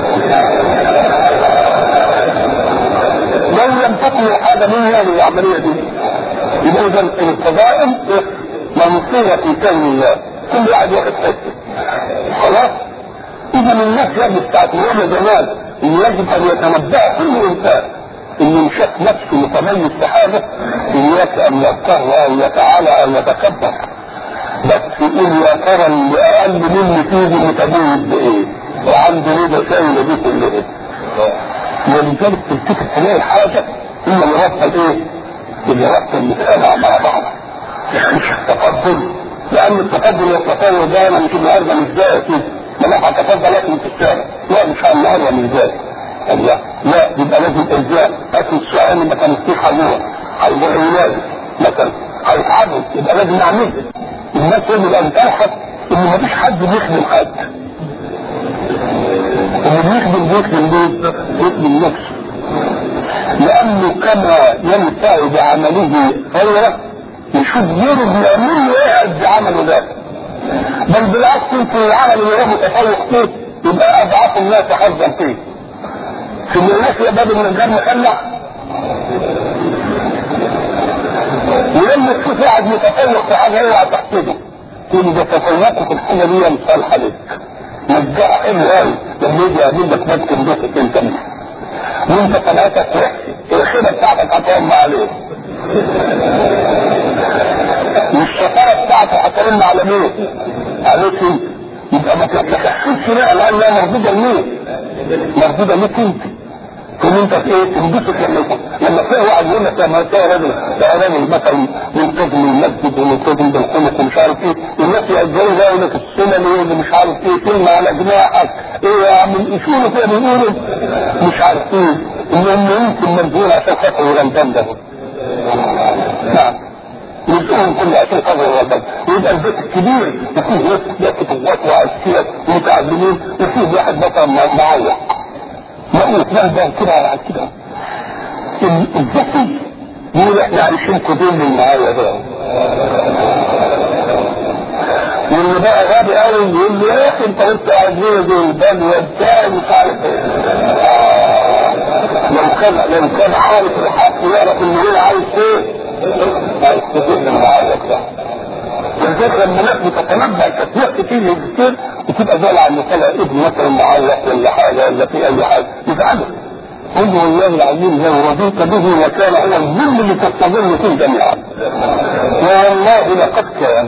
لو لم تكن حاجه من هذه العمليه دي يبقى اذا القضائم منصوره في كون الله كل واحد واخد حته خلاص اذا الناس يجب تعتبرون زمان ان يجب ان يتنبأ كل انسان ان شاف نفسه متميز في حاجه اياك ان يضطر او يتعالى او يتكبر بس يقول يا ترى اللي اقل مني فيه متميز بايه وعنده رضا شايله دي كلها ولذلك تلتفت تلاقي حاجه هي اللي رابطه الايه؟ اللي رابطه المجتمع مع بعض مش التقدم لان التقدم والتطور ده انا مش النهارده مش زي كده انا هتفضل لكم في الشارع لا مش النهارده مش زي لا لا يبقى لازم ارجاء لكن الشارع اللي ما كانش فيه حضور هيبقى اولاد مثلا هيتعبوا يبقى لازم نعمله الناس اللي انتهت ان مفيش حد بيخدم حد اللي بيخدم بيخدم ليه؟ بيخدم نفسه لانه كما ينفع بعمله غيره يشوف غيره بيعمل له ايه قد عمله ده بل بالعكس يمكن العمل اللي هو متفوق فيه يبقى اضعاف الناس حظا فيه في الناس يقبلوا من الجنة خلع ولما تشوف واحد متفوق في حاجه اوعى تحسده تقول ده تفوقه في الحاجه دي مصالحه لك نجاح حلو قوي لما يجي يعمل لك مادة تنبسط انت منها وانت طلعتك الخيبه بتاعتك هتقوم عليه والشطاره بتاعته هتقوم على مين؟ عليك انت يبقى ما تتحسبش بقى لانها مردوده لمين؟ مردوده ليك انت تقوم انت في ايه تنبسط لما يكون لما تلاقي واحد يقول لك لما تلاقي راجل تلاقي راجل مثلا ملتزم المسجد وملتزم بالخلق ومش عارف ايه الناس يأجروا بقى يقول لك السنن واللي مش عارف ايه كلمه على جناحك ايه يا عم يشوفوا كده بيقولوا مش عارف ايه انهم يمكن منزول عشان خاطر الغلبان ده نعم يسألهم كل عشان خاطر الغلبان ويبقى البيت الكبير وفيه ناس يأتي قوات وعسكرية ومتعلمين وفيه واحد مثلا معوق مقوت مهدا كده على كده الذكي يقول احنا عايشين كدين من معايا ده واللي بقى غبي قوي يقول له يا اخي انت قلت عزيز والبال والداء مش عارف ايه لو كان لو كان عارف الحق يعرف ان هو عايز ايه عايز كدين من معايا ده ولذلك لما ناس متتنبأ كتير كتير كتير وتبقى زي على المثال ابن مثلا معلق ولا حاجه ولا في اي حاجه يزعله قل له والله العظيم لو رضيت به لكان هو الظل اللي تستظل فيه جميعا والله لقد كان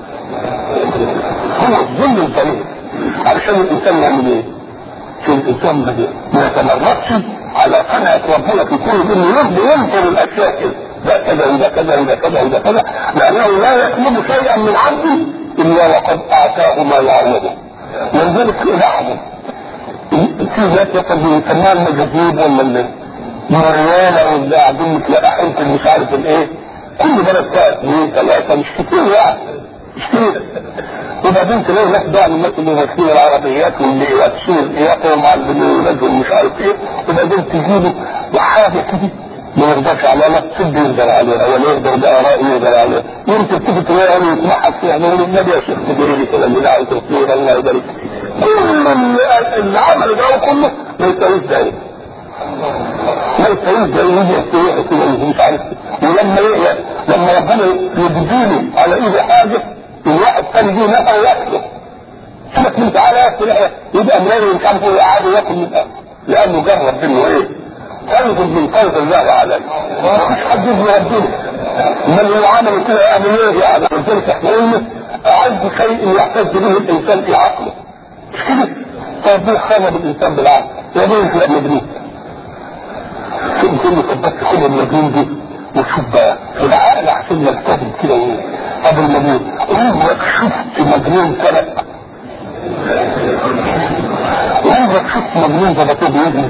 هو الظل الجميل علشان الانسان يعمل ايه؟ شو الانسان ما يتمردش على قناعه ربنا في كل انه يرضي ينظر الاشياء كده ده كذا وده كذا وده كذا وده كذا لانه لا يطلب شيئا من عبده الا وقد اعطاه ما يعوضه ولذلك لاحظوا في ناس يقصد يسموها المجاذيب ولا المريانه ولا قاعدين تلاقي حته مش عارف الايه كل بلد فيها اثنين ثلاثه مش كتير يعني مش كتير وبعدين تلاقي ناس بقى من الناس اللي ماسكين العربيات واللي يكسروا يقوم على البنود ومش عارف ايه وبعدين تجيبه وحاجه كده ما يرضاش على لا تسد يقدر عليها ولا يقدر بآراء يقدر عليها يمكن تيجي تلاقي انه يتمحك فيها يقول النبي يا شيخ تدري لي كده لا تصوير الله يبارك كل اللي عمل ده كله ما يساويش ده ما يساويش ده يجي يستوي كده مش عارف ولما ي- لما ربنا يبديله على ايده حاجه الواحد ثاني يجي نفسه ياكله سيبك من تعالى ياكل يبقى مريض مش عارف ايه عادي ياكل من الاكل لانه جرب انه ايه تنزل من قلب الله عليه ما فيش حد يبني ربنا من هو عمل كده يعمل ايه يعني ولذلك احنا قلنا اعز شيء يحتاج به الانسان في عقله مش كده طيب خرب الانسان بالعقل يا بيه يخلق مجنون شوف كل بس كل المجنون دي وشوف بقى في العقل عشان يلتزم كده ايه قبل المجنون عمرك شفت مجنون سرق عمرك شفت مجنون زبطوه بيجري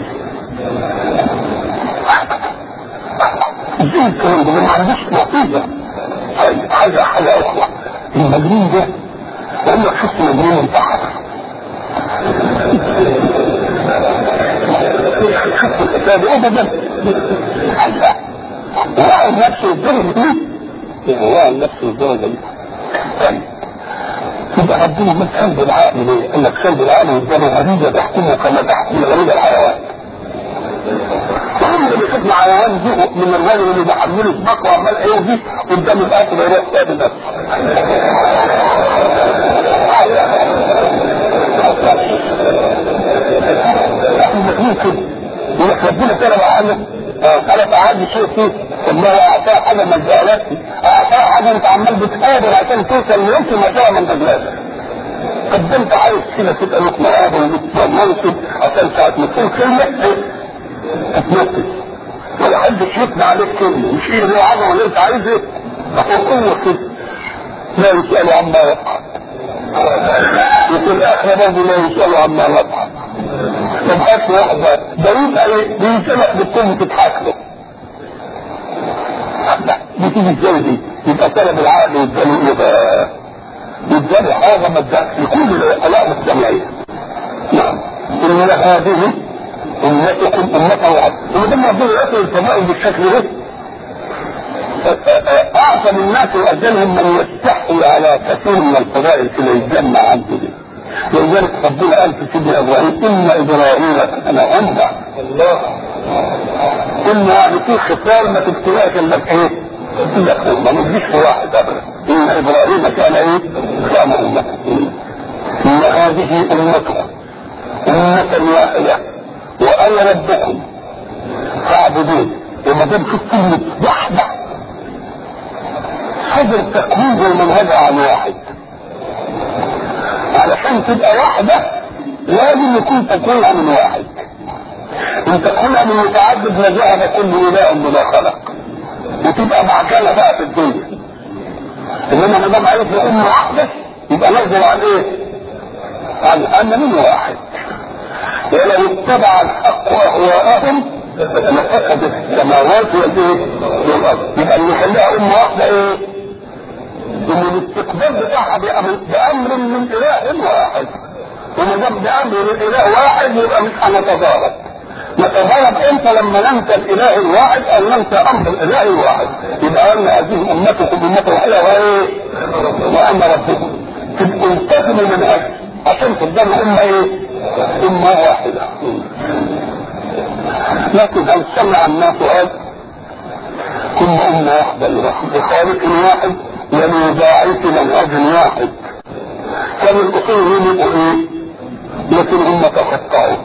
ازاي الكلام ده ما عندوش نتيجه طيب حاجه حاجه اخرى المجنون ده عمرك شفت مجنون انتحر شفت الكتاب ابدا حتى وقع نفسه الدرجه دي وقع نفسه الدرجه دي طيب يبقى ربنا ما سلب العقل ليه؟ قال لك سلب العقل والدم غريزه تحكمه كما تحكم غريزه الحيوان كل اللي شفنا حيوان زهق من الراجل اللي بيحمله سباق وعمال ايه دي قدام الاكل يروح تاني نفسه المجنون كده يروح ربنا كده معانا انا تعالى شيء فيه ثم اعطاه حاجه ما ادالكش اعطاه حاجه انت عمال بتقابل عشان توصل لنفس المسافه ما انت قدمت عايز كده تبقى لقمه قابل منصب عشان ساعه ما تكون كلمه تتنفس ولا حدش يقنع عليك كلمه مش ايه اللي عظمه اللي انت عايز ايه هو قوه كده لا يسأل عما يفعل وفي الآخرة برضه لا يسأل عما يفعل طب هات واحد بقى ده يبقى ايه بيسألك بالكل تضحك له لا بتيجي ازاي دي يبقى سلب العقل يداله ايه بقى يداله حاجة ما اداش لكل الآلاء السمعية نعم إن هذه أمتكم أمة واحدة وما دام ربنا يأكل الفضائل بالشكل ده أعظم الناس وأجلهم من يستحوي على كثير من الفضائل كده يتجمع عنه دي ولذلك ربنا قال في سيدنا إبراهيم إن إبراهيم كان أمة الله إن يعني في خصال ما تبتلاش إلا بإيه؟ إلا أمة ما تجيش في واحد أبدا إن إبراهيم كان إيه؟ كان أمة إن هذه أمتكم أمة واحدة وأنا ربكم فاعبدون وما دام شوف كلمة وحدة هذا التكوين والمنهج عن واحد علشان تبقى واحدة لازم يكون تكوينها من واحد ان تكونها من متعدد لذهب كل اله بما خلق وتبقى معجنة بقى في الدنيا انما ما دام عرف ام واحدة يبقى نزل عن ايه؟ عن ان من واحد ولو اتبع الحق اهواءهم لفسدت السماوات والايه؟ والارض يبقى اللي يخليها ام واحده ايه؟ ان الاستقبال بتاعها بامر, بأمر من اله واحد وما دام بامر من اله واحد يبقى مش هنتضارب نتضارب امتى لما ننسى الاله الواحد او ننسى امر الاله الواحد يبقى ان هذه امتكم امه واحده وايه؟ وانا ربكم تبقوا التزموا من اجل عشان تفضلوا امه ايه؟ امه واحده لكن هل سمع الناس هذا كل أمة واحدة لخالق واحد ولباعث منهج واحد كان الأصول يقولوا إيه؟ لكن هم تقطعوا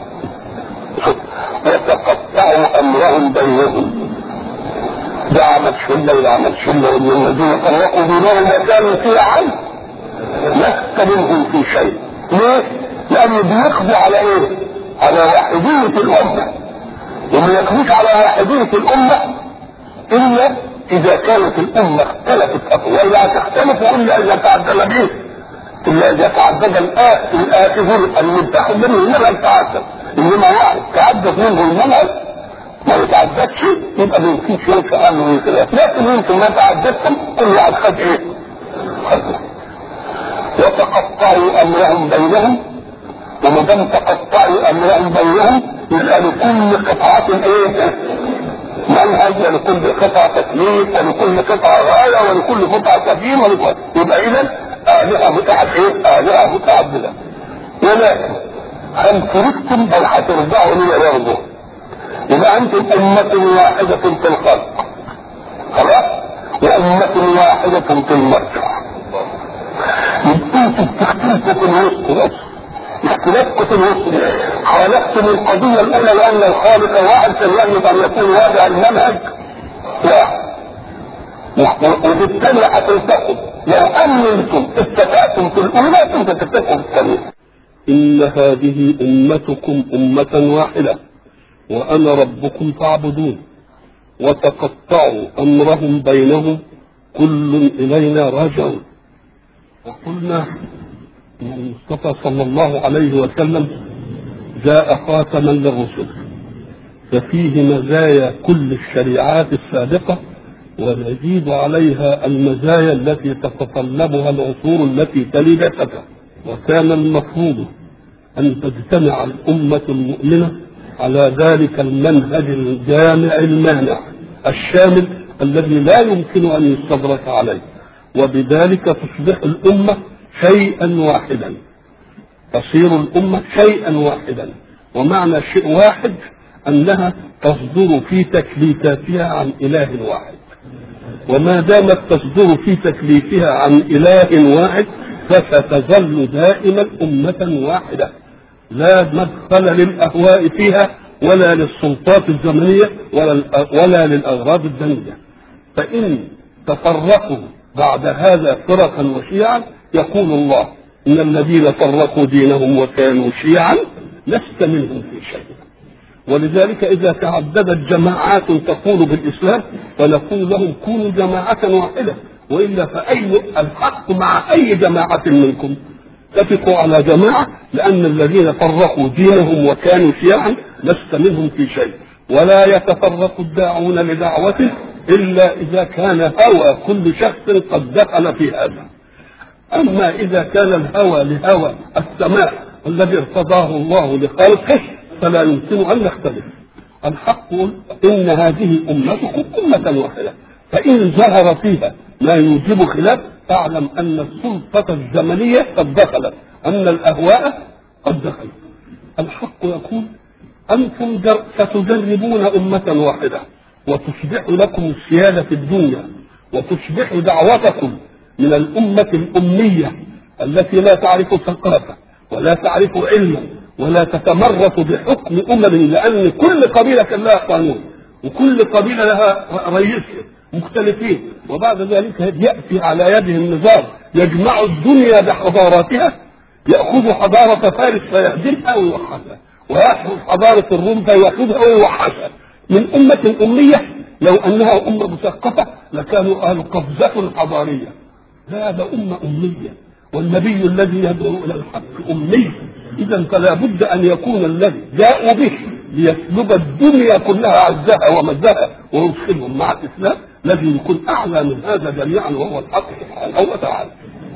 وتقطعوا أمرهم بينهم ده عمل شلة وده عمل شلة والذين فرقوا بينهم وكانوا في عنه لست منهم في شيء ليه؟ لأنه بيقضوا على إيه؟ على وحدية الأمة وما يقضيش على واحدية الأمة إلا اذا كانت الامه اختلفت ولا تختلف الا اذا تعدل به الا اذا تعدد الاخذون المنتخب منه المنهج تعدد انما واحد تعدد منه المنهج ما يتعددش يبقى ما يمكنش ينفع عنه خلاف لكن انتم ما تعددتم كل واحد خد ايه؟ خد وتقطعوا امرهم بينهم وما دام تقطعوا امرهم بينهم يبقى لكل قطعة ايه؟ منهج ولكل قطعة تكليف ولكل قطعة غاية ولكل قطعة تبيين ولكل يبقى اذا آلهة متعددة ايه؟ آلهة متعددة ولكن هل تركتم بل هترجعوا لي برضه يبقى انتم أمة واحدة في الخلق خلاص؟ وأمة واحدة في المرجع يبقى انتم بتختلفوا في الوسط بس اختلافكم في الوسط خالفتم القضية الأولى لأن الخالق واحد فليجب أن يكون واضع المنهج واحد وبالتالي هتلتقوا لو أنتم اتفقتم في الأولى كنت تتفقوا في الثانية إن هذه أمتكم أمة واحدة وأنا ربكم فاعبدون وتقطعوا أمرهم بينهم كل إلينا راجعون وقلنا أن المصطفى صلى الله عليه وسلم جاء خاتما للرسل ففيه مزايا كل الشريعات السابقة ويزيد عليها المزايا التي تتطلبها العصور التي تلي بعثته وكان المفروض أن تجتمع الأمة المؤمنة على ذلك المنهج الجامع المانع الشامل الذي لا يمكن أن يستدرك عليه وبذلك تصبح الأمة شيئا واحدا تصير الأمة شيئا واحدا ومعنى شيء واحد أنها تصدر في تكليفاتها عن إله واحد وما دامت تصدر في تكليفها عن إله واحد فستظل دائما أمة واحدة لا مدخل للأهواء فيها ولا للسلطات الزمنية ولا, ولا للأغراض الدنية فإن تفرقوا بعد هذا فرقا وشيعا يقول الله إن الذين فرقوا دينهم وكانوا شيعا لست منهم في شيء ولذلك إذا تعددت جماعات تقول بالإسلام فنقول لهم كونوا جماعة واحدة وإلا فأي الحق مع أي جماعة منكم اتفقوا على جماعة لأن الذين فرقوا دينهم وكانوا شيعا لست منهم في شيء ولا يتفرق الداعون لدعوته إلا إذا كان هوى كل شخص قد دخل في هذا أما إذا كان الهوى لهوى السماء الذي ارتضاه الله لخلقه فلا يمكن أن نختلف الحق إن هذه أمتكم أمة واحدة فإن ظهر فيها ما يوجب خلاف فاعلم أن السلطة الزمنية قد دخلت أن الأهواء قد دخلت الحق يقول أنتم ستجربون أمة واحدة وتصبح لكم السيادة في الدنيا وتصبح دعوتكم من الأمة الأمية التي لا تعرف ثقافة ولا تعرف علما ولا تتمرس بحكم أمم لأن كل قبيلة كان لها قانون وكل قبيلة لها رئيس مختلفين وبعد ذلك يأتي على يدهم نظام يجمع الدنيا بحضاراتها يأخذ حضارة فارس فيهدمها ويوحشها ويأخذ حضارة الروم فيأخذها ويوحشها من أمة أمية لو أنها أمة مثقفة لكانوا أهل قفزة حضارية لا هذا أمة أمية والنبي الذي يدعو إلى الحق أمي إذا فلا بد أن يكون الذي جاءوا به ليسلب الدنيا كلها عزها ومزها ويدخلهم مع الإسلام الذي يكون أعلى من هذا جميعا وهو الحق سبحانه وتعالى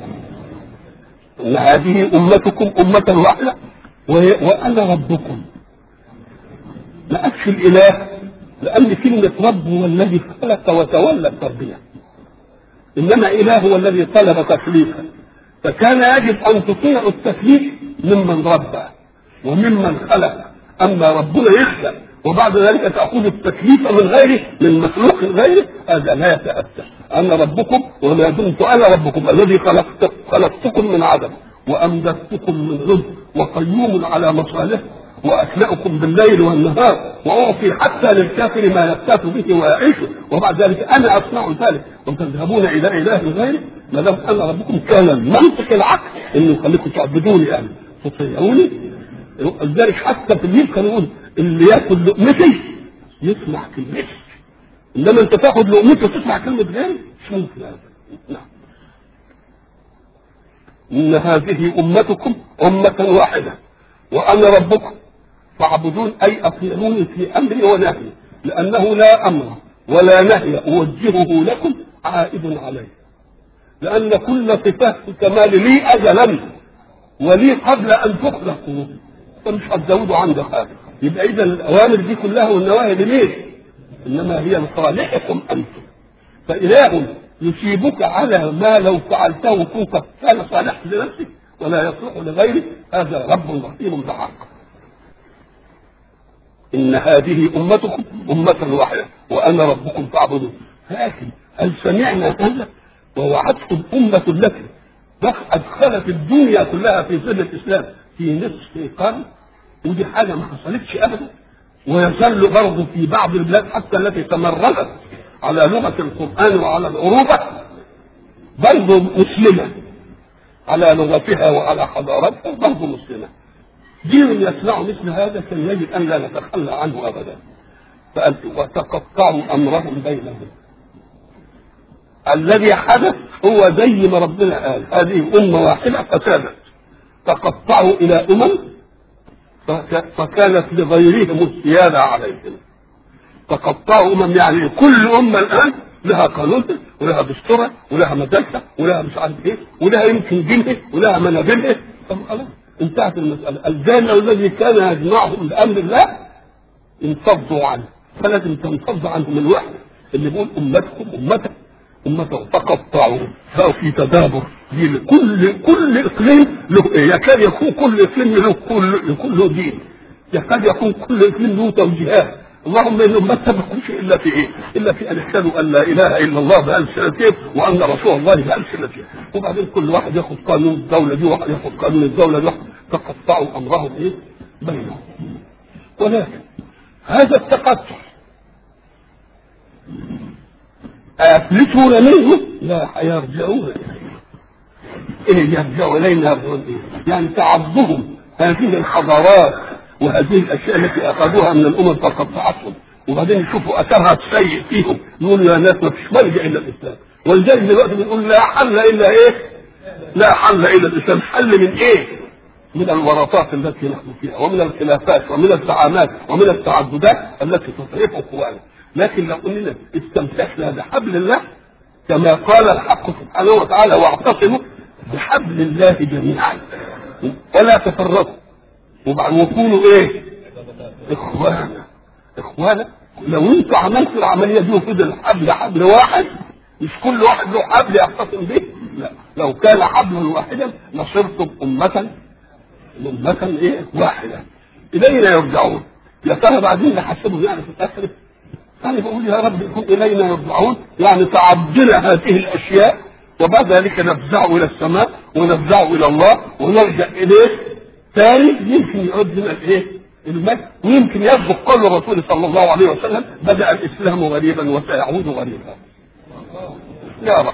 إن هذه أمتكم أمة واحدة وأنا ربكم ما قالش الإله لأن كلمة رب هو الذي خلق وتولى التربية إنما إله هو الذي طلب تكليفا فكان يجب أن تطيع التكليف ممن ربى وممن خلق أما ربنا يخلق وبعد ذلك تأخذ التكليف من غيره من مخلوق غيره هذا لا يتأتى أنا ربكم وما دمت أنا ربكم الذي خلقت خلقتكم من عدم وأمددتكم من رزق وقيوم على مصالحكم وأكلأكم بالليل والنهار وأعطي حتى للكافر ما يكتاف به ويعيش وبعد ذلك أنا أصنع ذلك وتذهبون إلى إله غيري ما دام أنا ربكم كان المنطق العقل إنه يخليكم تعبدوني يعني تطيعوني لذلك حتى في الليل كانوا يقول اللي ياكل لقمتي يسمع كلمتي انما انت تاخد لقمته وتسمع كلمه غير مش ممكن ابدا نعم ان هذه امتكم امه واحده وانا ربكم فاعبدون اي اطيعوني في امري ونهي لانه لا امر ولا نهي اوجهه لكم عائد عليه لان كل صفات الكمال لي ازلا ولي قبل ان تخلقوا فمش هتزودوا عندي حاجه يبقى اذا الاوامر دي كلها والنواهي لمين؟ انما هي لصالحكم انتم فاله يصيبك على ما لو فعلته كنت كان صالحا لنفسك ولا يصلح لغيرك هذا رب رحيم بحق ان هذه امتكم امه واحده وانا ربكم فاعبدون لكن هل سمعنا هذا ووعدتم الامه التي ادخلت الدنيا كلها في ظل الاسلام في نصف قرن ودي حاجه ما حصلتش ابدا ويظل برضه في بعض البلاد حتى التي تمردت على لغه القران وعلى العروبه برضه مسلمه على لغتها وعلى حضارتها برضه مسلمه دين يصنع مثل هذا كان يجب ان لا نتخلى عنه ابدا فقال وتقطعوا امرهم بينهم الذي حدث هو زي ما ربنا قال هذه امه واحده فسادت تقطعوا الى امم فكانت لغيرهم السياده عليهم تقطعوا امم يعني كل امه الان لها قانونها ولها دستورها ولها مدرسه ولها مش عارف ايه ولها يمكن دينها ولها منابرها طب خلاص انتهت المساله الجامع الذي كان يجمعهم بامر الله انفضوا عنه فلازم تنفض عنهم الوحده اللي بيقول امتكم امتك امته تقطعوا بقوا في تدابر دين كل كل اقليم له إيه؟ يكاد يكون كل اقليم له كل يكون له دين يكاد يكون كل اقليم له توجيهات اللهم انهم ما اتفقوش الا في ايه؟ الا في ان اشهدوا ان لا اله الا الله بالسنتين وان رسول الله بالسنتين وبعدين كل واحد ياخذ قانون الدوله دي وواحد ياخذ قانون الدوله دي تقطعوا امرهم ايه؟ بينهم ولكن هذا التقطع أفلتون منه لا يرجعون إيه يرجعوا إلينا يرجعون إيه؟ يعني تعضهم هذه الحضارات وهذه الأشياء التي أخذوها من الأمم فقطعتهم وبعدين يشوفوا أثرها السيء فيهم يقولوا يا ناس ما فيش ملجأ إلا الإسلام ولذلك دلوقتي بنقول لا حل إلا إيه؟ لا حل إلا الإسلام حل من إيه؟ من الورطات التي نحن فيها ومن الخلافات ومن الزعامات ومن التعددات التي تضعف قوانا لكن لو قلنا استمسكنا بحبل الله كما قال الحق سبحانه وتعالى واعتصموا بحبل الله جميعا ولا تفرقوا وبعد وكونوا ايه؟ اخوانا اخوانا لو انتوا عملتوا العمليه دي وفضل حبل حبل واحد مش كل واحد له حبل يعتصم به لا لو كان حبل واحدا لصرتم امه أمة إيه؟ واحدة. إلينا يرجعون. يا ترى بعدين نحسبهم يعني في الآخرة؟ أنا بقول يا رب يكون إلينا يرجعون يعني تعبدنا هذه الأشياء وبعد ذلك نفزع إلى السماء ونفزع إلى الله ونرجع إليه ثاني يمكن يعود لنا الإيه؟ المجد ويمكن يسبق قول الرسول صلى الله عليه وسلم بدأ الإسلام غريبا وسيعود غريبا. يا رب.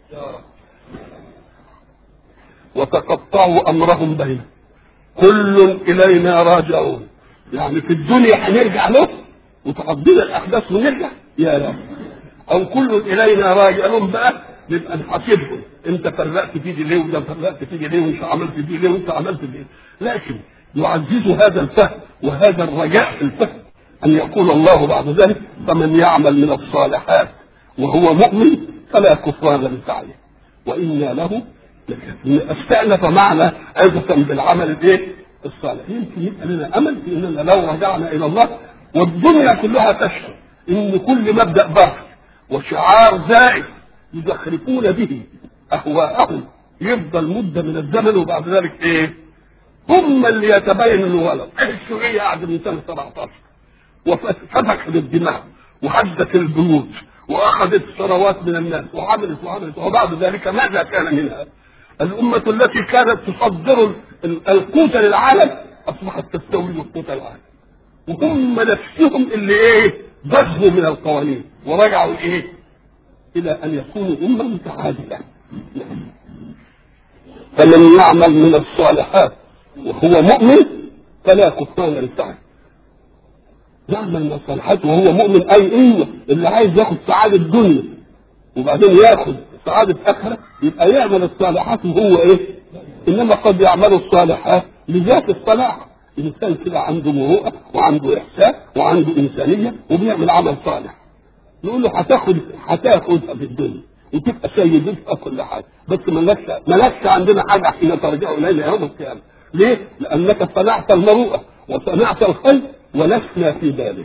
وتقطعوا أمرهم بينهم. كل الينا راجعون يعني في الدنيا هنرجع له وتقضينا الاحداث ونرجع يا لا او كل الينا راجعون بقى نبقى نحاسبهم انت فرقت في دي ليه وانت فرقت في دي ليه وانت عملت دي ليه وانت عملت دي لكن يعزز هذا الفهم وهذا الرجاء في الفهم ان يقول الله بعد ذلك فمن يعمل من الصالحات وهو مؤمن فلا كفران لسعيه وانا له استأنف معنا أيضا بالعمل الايه؟ الصالح يمكن يبقى لنا أمل في أننا لو رجعنا إلى الله والدنيا كلها تشهد إن كل مبدأ باطل وشعار زائد يزخرفون به أهواءهم يفضل مدة من الزمن وبعد ذلك إيه؟ هم اللي يتبين انه غلط السورية قعدت من سنة 17 وفتحت الدماء وحدت البيوت واخذت ثروات من الناس وعملت وعملت وبعد ذلك ماذا كان منها؟ الأمة التي كانت تصدر القوت للعالم أصبحت تستورد قوت العالم وهم نفسهم اللي إيه ضجوا من القوانين ورجعوا إيه إلى أن يكونوا أمة متعادلة فمن يعمل من الصالحات وهو مؤمن فلا كفران لسعيه يعمل من الصالحات وهو مؤمن اي ايوه اللي عايز ياخد سعاده الدنيا وبعدين ياخد سعاده اخره يبقى يعمل الصالحات وهو ايه؟ انما قد يعمل الصالحات لذات الصلاح الانسان كده عنده مروءه وعنده احساس وعنده انسانيه وبيعمل عمل صالح نقول له هتاخد هتاخدها في الدنيا وتبقى سيد في كل حاجه بس مالكش مالكش عندنا حاجه حين ترجع الينا يوم القيامه ليه؟ لانك صنعت المروءه وصنعت الخير ولسنا في ذلك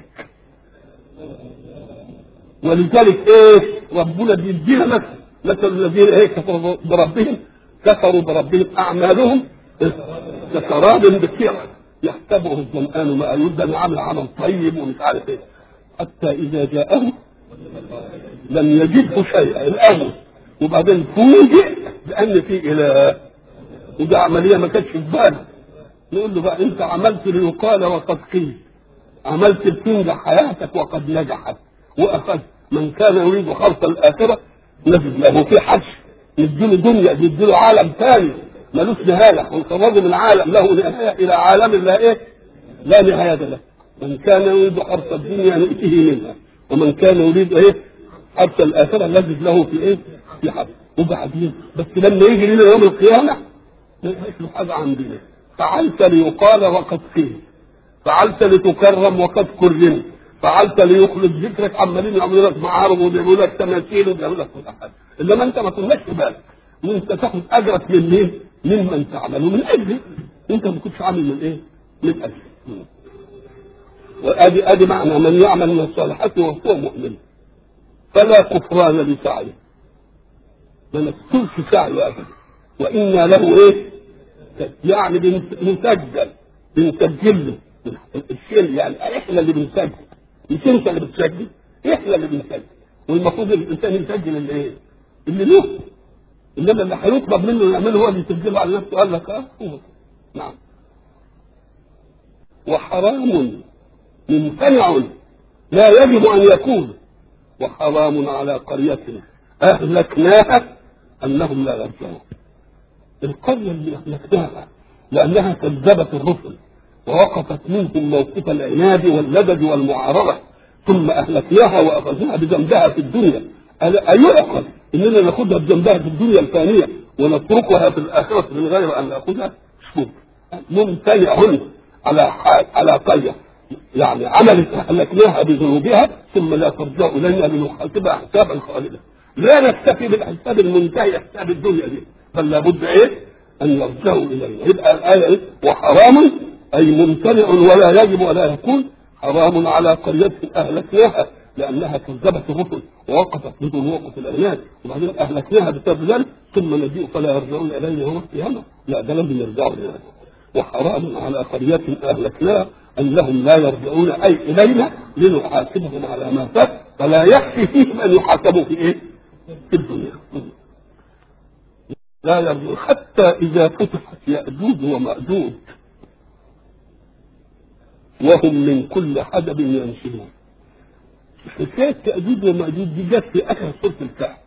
ولذلك ايه ربنا بيدينا مثل مثل الذين ايه كفروا بربهم كفروا بربهم اعمالهم كسراب بكيرة يحسبه الظمآن ما يبدأ عمل عمل طيب ومش عارف ايه حتى اذا جاءه لم يجده شيئا الاول وبعدين فوجئ بان في اله ودي عمليه ما كانتش في بالك نقول له بقى انت عملت ليقال وقد قيل عملت لتنجح حياتك وقد نجحت واخذت من كان يريد خلق الاخره نجد له في حج نديله دنيا نديله عالم ثاني ملوش نهايه ونخرجه من عالم له نهايه الى عالم لا ايه؟ لا نهايه له من كان يريد حرث الدنيا نؤتيه منها ومن كان يريد ايه؟ حرث الاخره نجد له في ايه؟ في حرث وبعدين بس لما يجي لنا يوم القيامه ما يبقاش له حاجه عندنا فعلت ليقال وقد قيل فعلت لتكرم وقد كرمت فعلت ليخلد ذكرك عمالين يعملوا لك معارض وبيعملوا لك تماثيل وبيعملوا لك كل حاجه انما انت ما كناش في بالك وانت تاخد اجرك من مين؟ ممن تعمل ومن اجله انت ما كنتش عامل من ايه؟ من اجله وادي ادي معنى من يعمل من الصالحات وهو مؤمن فلا كفران لسعيه ما نكتبش سعيه ابدا وانا له ايه؟ يعني بنسجل بنسجل له الشيء يعني احنا اللي بنسجل مش انت اللي بتسجل احنا اللي بنسجل والمفروض الانسان يسجل الايه؟ اللي له انما اللي هيطلب منه يعمله هو اللي يسجله على نفسه قال لك اه هو نعم وحرام ممتنع لا يجب ان يكون وحرام على قرية اهلكناها انهم لا يرجعون القرية اللي اهلكناها لانها كذبت الرسل ووقفت منهم موقف العناد واللدد والمعارضه ثم اهلكناها واخذناها بذنبها في الدنيا ايعقل اننا ناخذها بذنبها في الدنيا الفانيه ونتركها في الاخره من غير ان ناخذها مش ممكن ممتنع على حال على قريه يعني عملت اهلكناها بذنوبها ثم لا ترجع الينا لنحاسبها حسابا خالدا لا نكتفي بالحساب المنتهي حساب الدنيا دي بل لابد ايه؟ ان يرجعوا الينا يبقى الايه ايه؟ وحرام اي ممتنع ولا يجب ولا يكون حرام على قرية أهلكناها لأنها كذبت الرسل ووقفت بدون وقف الأعناد وبعدين أهلكناها بسبب ذلك ثم نجيء فلا يرجعون إلينا يوم القيامة لا ده لازم يرجعوا إلينا وحرام على قرية أهلكناها أنهم لا يرجعون أي إلينا لنحاسبهم على ما فات فلا يكفي فيهم أن يحاسبوا في إيه؟ في الدنيا لا يرجعون حتى إذا فتحت يأجوج ومأجوج وهم من كل حدب ينسلون حكاية تأجوج ومأجوج دي جت في آخر سورة الكهف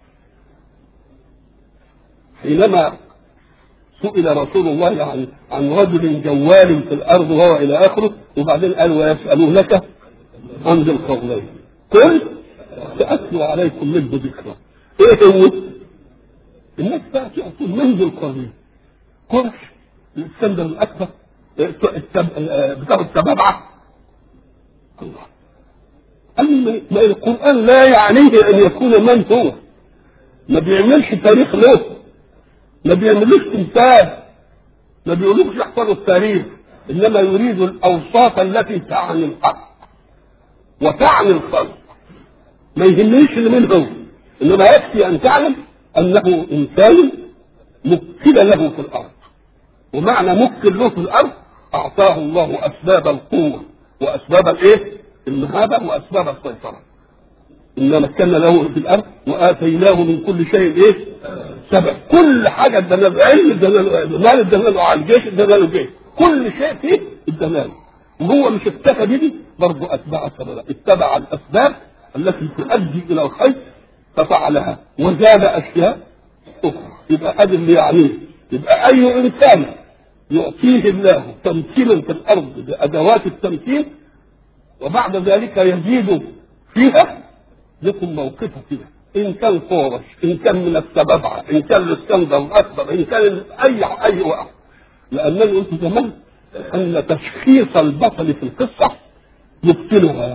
حينما سئل رسول الله عن عن رجل جوال في الأرض وهو إلى آخره وبعدين قال ويسألونك عن ذي القرنين قل سأتلو عليكم منه ذكرى إيه هو؟ الناس بقى تقول من ذي القرنين؟ قرش الاسكندر الأكبر بتاع التبابعة الله قال ما القرآن لا يعنيه أن يكون من هو ما بيعملش تاريخ له ما بيعملوش تمثال ما بيقولوش يحفظوا التاريخ إنما يريد الأوصاف التي تعني الحق وتعني الخلق ما يهمنيش اللي من هو إنما يكفي أن تعلم أنه إنسان مكن له في الأرض ومعنى مكن له في الأرض أعطاه الله أسباب القوة وأسباب الإيه؟ المهابة وأسباب السيطرة إنا مكنا له في الأرض وآتيناه من كل شيء إيه؟ سبع كل حاجة ادانا له علم ادانا له مال ادانا له على الجيش ادانا له جيش كل شيء فيه ادانا له وهو مش اكتفى به برضه أتبع سببا اتبع الأسباب التي تؤدي إلى الخير ففعلها وزاد أشياء أخرى يبقى هذا اللي يعنيه يبقى أي إنسان يعطيه الله تمثيلا في الارض بادوات التمثيل وبعد ذلك يزيد فيها لكم موقفه كده ان كان قورش ان كان من السبابعه ان كان الاسكندر الاكبر ان كان اي اي واحد لانني قلت زمان ان تشخيص البطل في القصه يبطلها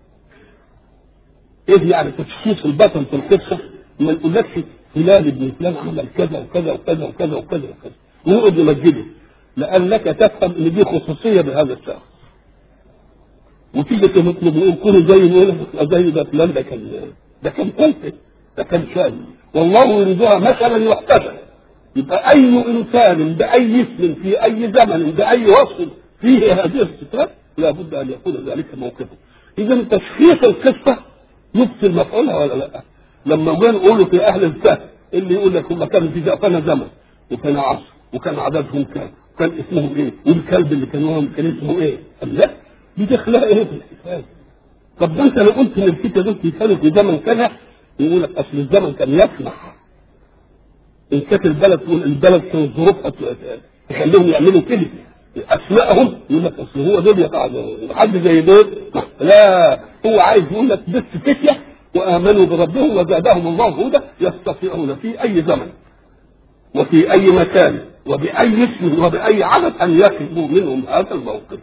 ايه يعني تشخيص البطل في القصه ما نقولكش فلان ابن فلان عمل كذا وكذا وكذا وكذا وكذا وكذا ونقعد نمجده لانك تفهم ان دي خصوصيه بهذا الشخص وتيجي تطلب نقول كله زي نقول زي ده فلان ده كان ده كان كلفه ده كان شان والله يريدها مثلا يحتسب يبقى اي انسان باي اسم في اي زمن باي وصف فيه هذه الصفات لابد ان يكون ذلك موقفه اذا تشخيص القصه يبطل مفعولها ولا لا لما جاء نقوله في اهل الفهم اللي يقول لك هم كانوا في كان زمن وكان عصر وكان عددهم كام وكان اسمهم ايه والكلب اللي كان وهم كان اسمه ايه قال لا دي داخلها ايه في الحكايه طب ده انت لو قلت ان الفتى دول كانوا في زمن كذا يقول لك اصل الزمن كان يسمح ان كانت البلد تقول البلد كان ظروفها تخليهم يعملوا كده اسمائهم يقول لك اصل هو دول يقع حد زي دول لا هو عايز يقول لك بس فتيه وامنوا بربهم وزادهم الله هدى يستطيعون في اي زمن وفي اي مكان وباي اسم وباي عدد ان يكتبوا منهم هذا الموقف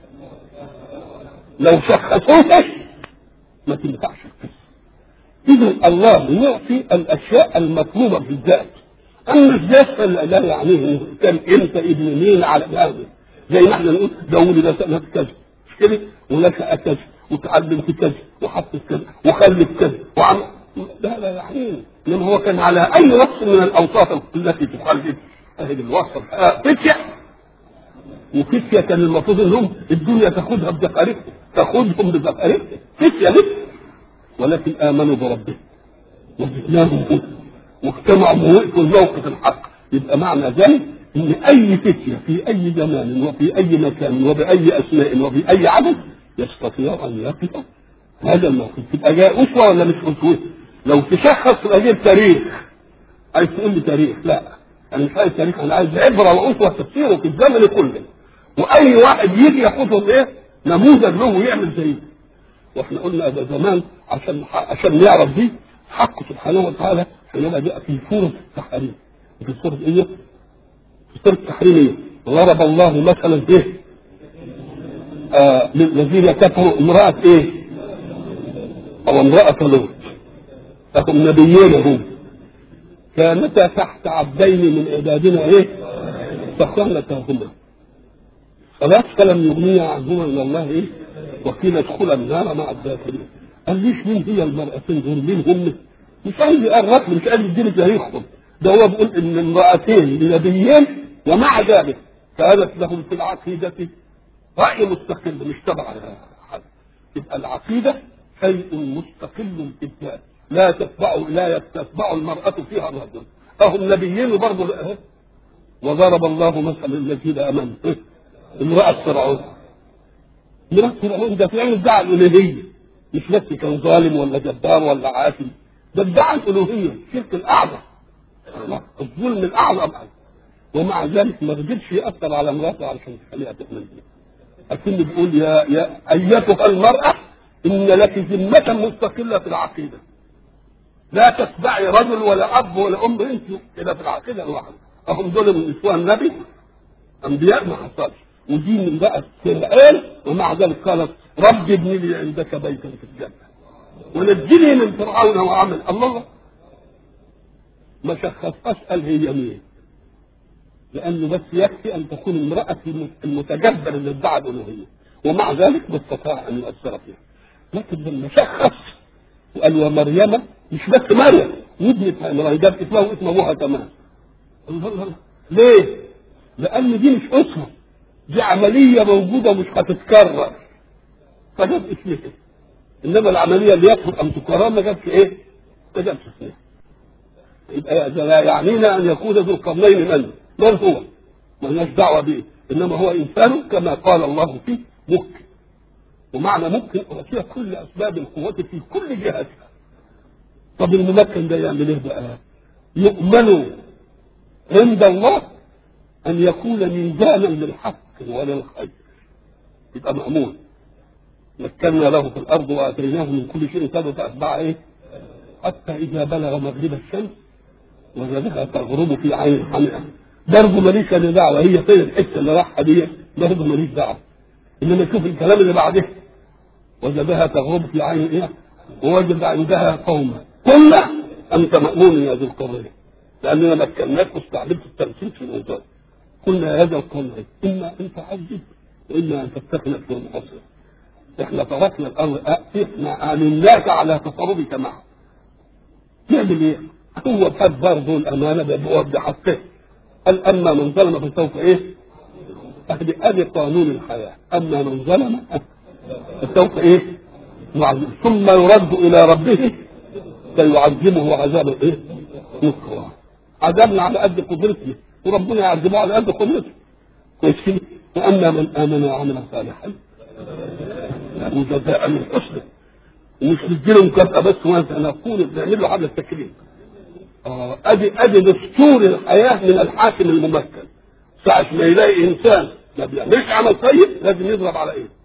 لو شخصوه ما تنفعش القصه اذا الله يعطي الاشياء المطلوبه بالذات اما الذات فلا لا يعنيه كان انت ابن مين على هذا زي ما احنا نقول ده ولد سنه كذا مش كده ونشا كذا وتعلم في كذا وحط كذا وخلف كذا وعمل لا لا يعنيه انما هو كان على اي وصف من الاوصاف التي تخلف اهل الوصف فتيه وفتيه كان المفروض انهم الدنيا تاخذها بزخارفها تاخذهم بزخارفها فتيه لسه ولكن امنوا بربهم وزدناهم هدى واجتمعوا ووقفوا الموقف الحق يبقى معنى ذلك ان اي فتيه في اي زمان وفي اي مكان وباي اسماء وفي اي عدد يستطيع ان يقف هذا الموقف تبقى جاي اسوه ولا مش اسوه؟ لو تشخص اجيب تاريخ عايز تقول لي تاريخ لا انا مش عايز تاريخ انا عايز عبره واسوه تفسيره في الزمن كله واي واحد يجي ياخدهم ايه نموذج له ويعمل زيه واحنا قلنا ده زمان عشان عشان نعرف دي حق سبحانه وتعالى حينما جاء في سورة التحريم في سورة ايه؟ في سورة التحريم ايه؟ ضرب الله مثلا ايه؟ آه للذين كفروا امرأة ايه؟ أو امرأة لوط فهم نبيين هم كانتا تحت عبدين من عبادنا ايه؟ فخانتاهما خلاص فلم يغنيا عنهما من الله ايه؟ وقيل ادخل النار مع الداخلين قال ليش مين هي المرأتين دول مين هم مش عايز يقرب مش عايز يديني تاريخهم ده هو بيقول ان امرأتين لنبيين ومع ذلك كانت لهم في العقيدة رأي مستقل مش تبع حد يبقى العقيدة شيء مستقل في الذات لا تتبع لا تتبع المرأة فيها الرجل أهم نبيين وبرضه وضرب الله مثلا الذين آمنوا امرأة فرعون امرأة فرعون ده فرعون ادعى الألوهية مش بس كان ظالم ولا جبار ولا عاتم ده ادعى الألوهية الشرك الأعظم الظلم الأعظم ومع ذلك ما قدرش يأثر على امرأته علشان تخليها تؤمن به لكن بيقول يا يا أيتها المرأة إن لك ذمة مستقلة في العقيدة لا تتبعي رجل ولا أب ولا أم أنت كده في العقيدة لوحدك أهم دول من نسوان النبي أنبياء ما حصلش ودي من بقى فرعون ومع ذلك قالت رب ابن لي عندك بيتا في الجنة ونجني من فرعون وعمل الله ما شخصهاش قال هي مين لأنه بس يكفي أن تكون امرأة المتجبر اللي ادعى الألوهية ومع ذلك ما استطاع أن يؤثر فيها لكن لما شخص وقال ومريم مش بس مريم وابنة مريم جاب اسمها واسم أبوها كمان الله الله ليه؟ لأن دي مش أسرة دي عملية موجودة مش هتتكرر فجاب اسمها إنما العملية اللي يكفر أن تكرر ما جابش إيه؟ ما جابش اسمها يبقى لا يعنينا أن يكون ذو القرنين من؟ من هو؟ ما لناش دعوة به إنما هو إنسان كما قال الله فيه ممكن ومعنى ممكن فيها كل أسباب القوة في كل جهاتها طب الممكن ده يعمل إيه بقى؟ يؤمن عند الله أن يكون ميزانا للحق وللخير يبقى مأمون ومكنا له في الارض واتيناه من كل شيء سبب فاتبع ايه؟ حتى اذا بلغ مغرب الشمس وجدها تغرب في عين حمئه برضه ماليش انا دعوه هي فين الحته اللي راحها دي برضه ماليش دعوه انما شوف الكلام اللي بعده وجدها تغرب في عين ايه؟ ووجد عندها قوما قلنا انت مامون يا ذي القرنين لاننا مكناك واستعملت التمثيل في الموضوع قلنا يا هذا القوم اما ان تعذب واما ان تتخذ في المحصن احنا تركنا الامر احنا امناك على تصرفك معه نعمل ايه؟ هو خد برضه الامانه بابواب حقه قال اما من ظلم فسوف ايه؟ ادي ادي قانون الحياه اما من ظلم فسوف ايه؟ معذب ثم يرد الى ربه فيعذبه عذابا ايه؟ نكرا عذابنا على قد قدرتنا وربنا يعذبه على قد قدرته كويس واما من امن وعمل صالحا له جزاء من حسنه ومش نديله مكافاه بس وانت نقول بنعمل له حاجه التكريم اه ادي ادي دستور الحياه من الحاكم الممكن ساعة ما يلاقي انسان ما بيعملش عمل طيب لازم يضرب على ايه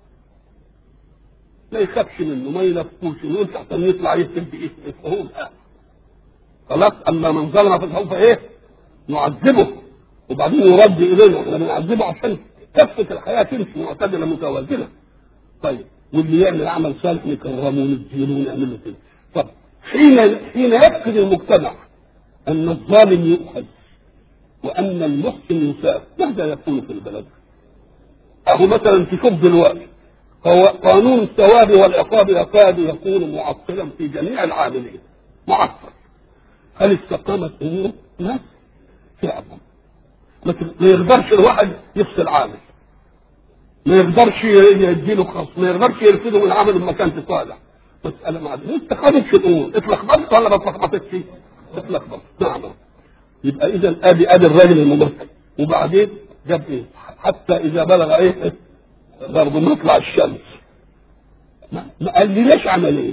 ما يخافش منه ما يلفوش يقول عشان يطلع يكتب بايه هو لا خلاص اما من ظلم فسوف ايه نعذبه وبعدين يرد الينا احنا بنعذبه عشان كفه الحياه تمشي معتدله متوازنه طيب واللي يعمل عمل صالح نكرمه ونديله ونعمل له كده طب حين حين يفقد المجتمع ان الظالم يؤخذ وان المحسن يساب ماذا يكون في البلد؟ اهو مثلا تشوف دلوقتي هو قانون الثواب والعقاب يكاد يكون معطلا في جميع العاملين معطل هل استقامت اموره؟ لا فعلا ما يقدرش الواحد يفصل عامل ما يقدرش يديله خاص ما يقدرش يرفضه من عمل المكان صالح مسألة معدنية انت خدتش الامور اتلخبطت ولا ما اتلخبطتش؟ اتلخبطت نعم يبقى اذا ادي ادي الراجل الممثل وبعدين جاب ايه؟ حتى اذا بلغ ايه؟ برضه مطلع الشمس ما, ما قال لي ليش عمل ايه؟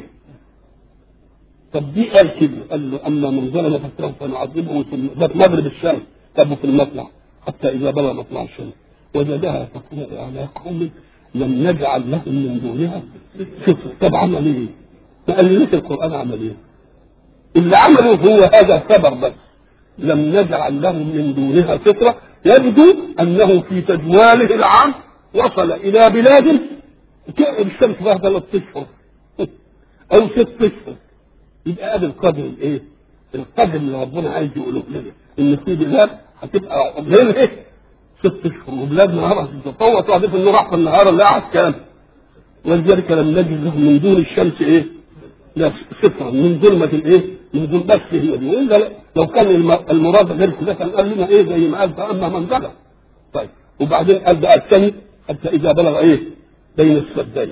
طب دي قال كده قال له اما من ظلم فسوف نعذبه في ده في مغرب الشمس طب في المطلع حتى اذا بلغ مطلع الشمس وجدها تطلع على قوم لم نجعل لهم من دونها شوف طب عمل ايه؟ ما قالناش القران عمل ايه؟ اللي عمله هو هذا خبر بس لم نجعل لهم من دونها سترة يبدو انه في تجواله العام وصل الى بلاد الشمس فيها ثلاث اشهر او ست اشهر يبقى ادي القدر الايه؟ القدر اللي ربنا عايز يقوله لنا ان في بلاد هتبقى غير ايه؟ ست اشهر وبلاد نهارها تتطور تعرف انه راح في النهار اللي قعد كام ولذلك لم نجد له من دون الشمس ايه؟ لا سترة من ظلمة الايه؟ من ظلمة بس هي دي والا لو كان المراد غير كده كان قال لنا ايه زي ما قال فاما من ظلم طيب وبعدين قال بقى الثاني حتى اذا بلغ ايه؟ بين السدين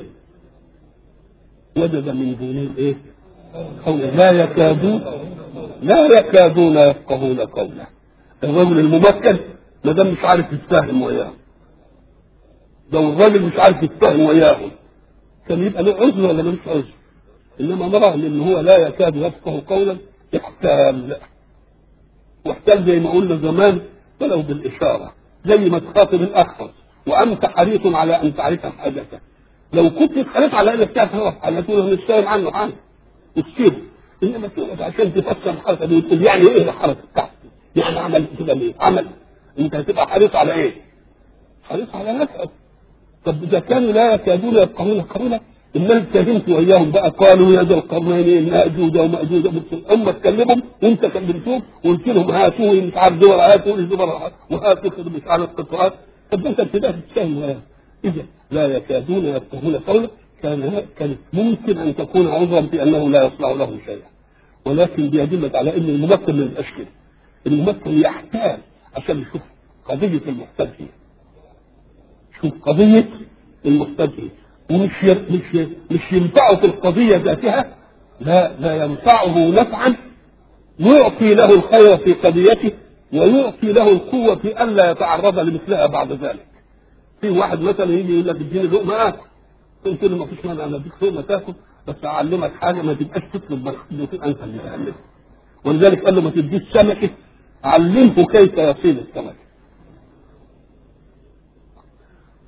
وجد من دونه ايه؟ قولا لا يكادون لا يكادون يفقهون قولا الرجل الممكن ما دام مش عارف يتفاهم وياهم لو الراجل مش عارف يتفاهم وياهم كان يبقى له عذر ولا ملوش عذر انما مرة ان هو لا يكاد يفقه قولا احتال واحتال زي ما قلنا زمان ولو بالاشاره زي ما تخاطب الاخرس وانت حريص على ان تعرف حاجته لو كنت حريص على انك تعرف حاجته مش فاهم عنه حاجه وتسيبه انما تقعد عشان تفسر الحركه دي وتقول يعني ايه الحركه بتاعتي؟ يعني عمل كده ليه؟ عمل انت هتبقى حريص على ايه؟ حريص على نفسك طب اذا كانوا لا يكادون يفقهون قولا الناس اتكلمت وياهم بقى قالوا يا ذا القرنين ان ياجوج وماجوج هم اتكلموا وانت كلمتهم وقلت لهم هاتوا مش عارف دول هاتوا الزبر وهاتوا مش عارف القطعات طب انت ابتدأت تتفاهم وياهم اذا لا يكادون يفقهون قولا كان كانت ممكن ان تكون عذرا في انه لا يصلح له شيئا ولكن بيدلك على ان الممثل ما يبقاش كده الممثل يحتاج عشان يشوف قضيه المحتاج فيها شوف قضيه المحتاج فيها ومش مش مش ينفعه في القضيه ذاتها لا لا ينفعه نفعا يعطي له الخير في قضيته ويعطي له القوه في الا يتعرض لمثلها بعد ذلك في واحد مثلا يجي يقول لك اديني لقمه اكل قلت له ما فيش مانع انا اديك لقمه تاكل بس اعلمك حاجه ما تبقاش تطلب مخدومتين انت اللي تعلمها ولذلك قال له ما تديش سمكه علمه كيف يصيد السمكه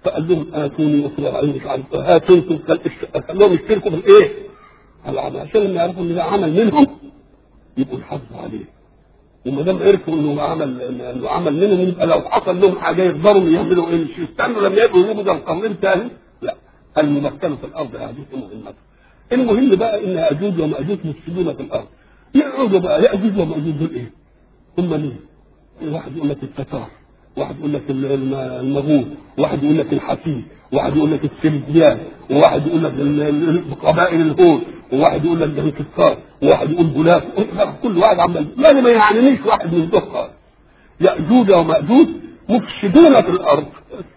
فقال لهم اتوني افرغ عليهم مش عارف هاتوا انتم خلوهم يشتركوا في الايه؟ العمل عشان لما يعرفوا ان ده عمل منهم يبقوا يحافظوا عليه وما دام عرفوا انه عمل انه عمل منهم يبقى لو حصل لهم حاجه يقدروا يعملوا ايه مش يستنوا لما يبقوا يجيبوا ده القرنين تاني لا الممكن في الارض هذه مهمته المهم بقى ان ياجوج وماجوج مفسدون في الارض يقعدوا بقى ياجوج وماجوج دول ايه؟ هم مين؟ واحد يقول لك التتار واحد يقول لك المغول واحد يقول لك الحفيد واحد يقول لك السلجيان وواحد يقول لك قبائل الهود وواحد يقول لك الكفار وواحد يقول بلاد كل واحد عمال يعني ما يعنيش واحد من دول يأجوج ومأجوج مفسدون في الأرض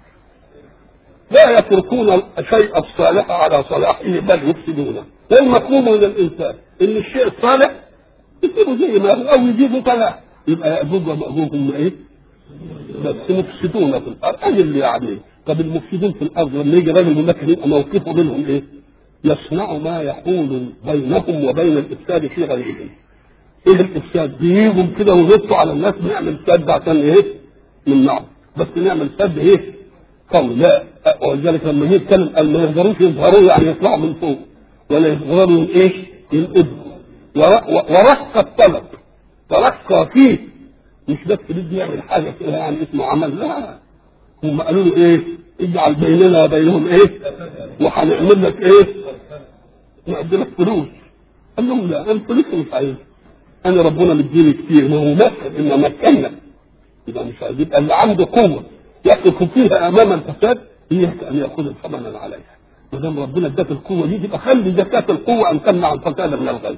لا يتركون الشيء الصالح على صلاحه بل يفسدونه والمطلوب من الإنسان إن الشيء الصالح يسيبه زي ما هو أو يجيبه صلاح يبقى يأجوج ومأجوج هم إيه؟ بس مفسدون في الأرض أجل اللي يعني طب المفسدون في الأرض لما يجي راجل ممكن يبقى موقفه منهم إيه؟ يصنع ما يحول بينهم وبين الافساد في غيرهم. ايه الافساد؟ بيجوا كده ويغطوا على الناس بنعمل سد عشان ايه؟ نمنعهم. بس نعمل سد ايه؟ قوي لا ولذلك لما يجي يتكلم قال ما يقدروش يظهروا يعني يطلعوا من فوق ولا يظهروا ايش؟ ينقضوا ورق الطلب ترقى فيه مش بس بده يعمل حاجه كده يعني اسمه عمل لا هم قالوا له ايه؟ اجعل بيننا وبينهم ايه؟ وهنعمل لك ايه؟ نعد لك فلوس قال لهم لا انا الفلوس مش عايز انا ربنا مديني كتير ما هو مكن ان مكنا يبقى مش عايز يبقى اللي عنده قوه يقف فيها امام الفساد هي ان ياخذ ثمنا عليها ما دام ربنا اداك القوه دي يبقى خلي زكاه القوه ان تمنع الفساد من الغيب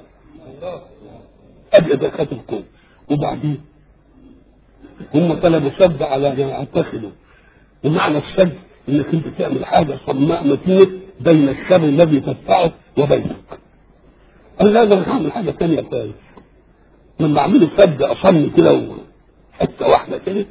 ادي زكاه القوه وبعدين هم طلبوا سد على ما يعتقدوا ومعنى السد انك انت تعمل حاجه صماء متينه بين الشر الذي تدفعه وبينك. قال لا ده انا هعمل حاجه ثانيه خالص. لما اعمله سد اصم كده حته واحده كده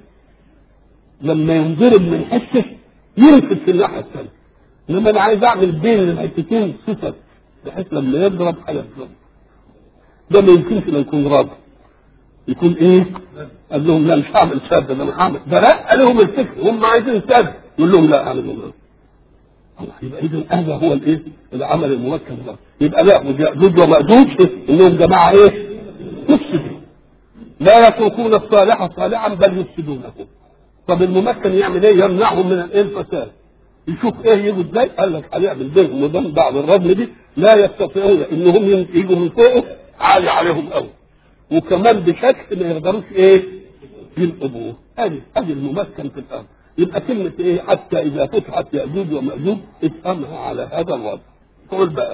لما ينضرب من حته ينفذ في الناحيه الثانيه. انما انا عايز اعمل بين الحتتين صفر بحيث لما يضرب حاجه تضرب. ده ما يمكنش انه يكون رابط. يكون ايه؟ قال لهم لا مش هعمل سد ده انا هعمل ده لا لهم الفكر هم عايزين سد يقول لهم لا اعمل لهم الله يبقى اذا هذا هو الايه؟ العمل الموكل ده يبقى لا يأجوج ومأجوج انهم جماعه ايه؟ مفسدين لا يتركون الصالح صالحا بل يفسدونه طب الممكن يعمل ايه؟ يمنعهم من الايه؟ الفساد يشوف ايه يجوا ازاي؟ قال لك هنعمل بينهم وبين بعض الرجل دي لا يستطيعون انهم يجوا من فوقه عالي عليهم قوي وكمان بشكل ما يقدروش ايه؟ ينقضوه ادي ادي الممكن في الارض يبقى كلمة ايه حتى اذا فتحت يأجوج ومأجوج افهمها على هذا الوضع قول بقى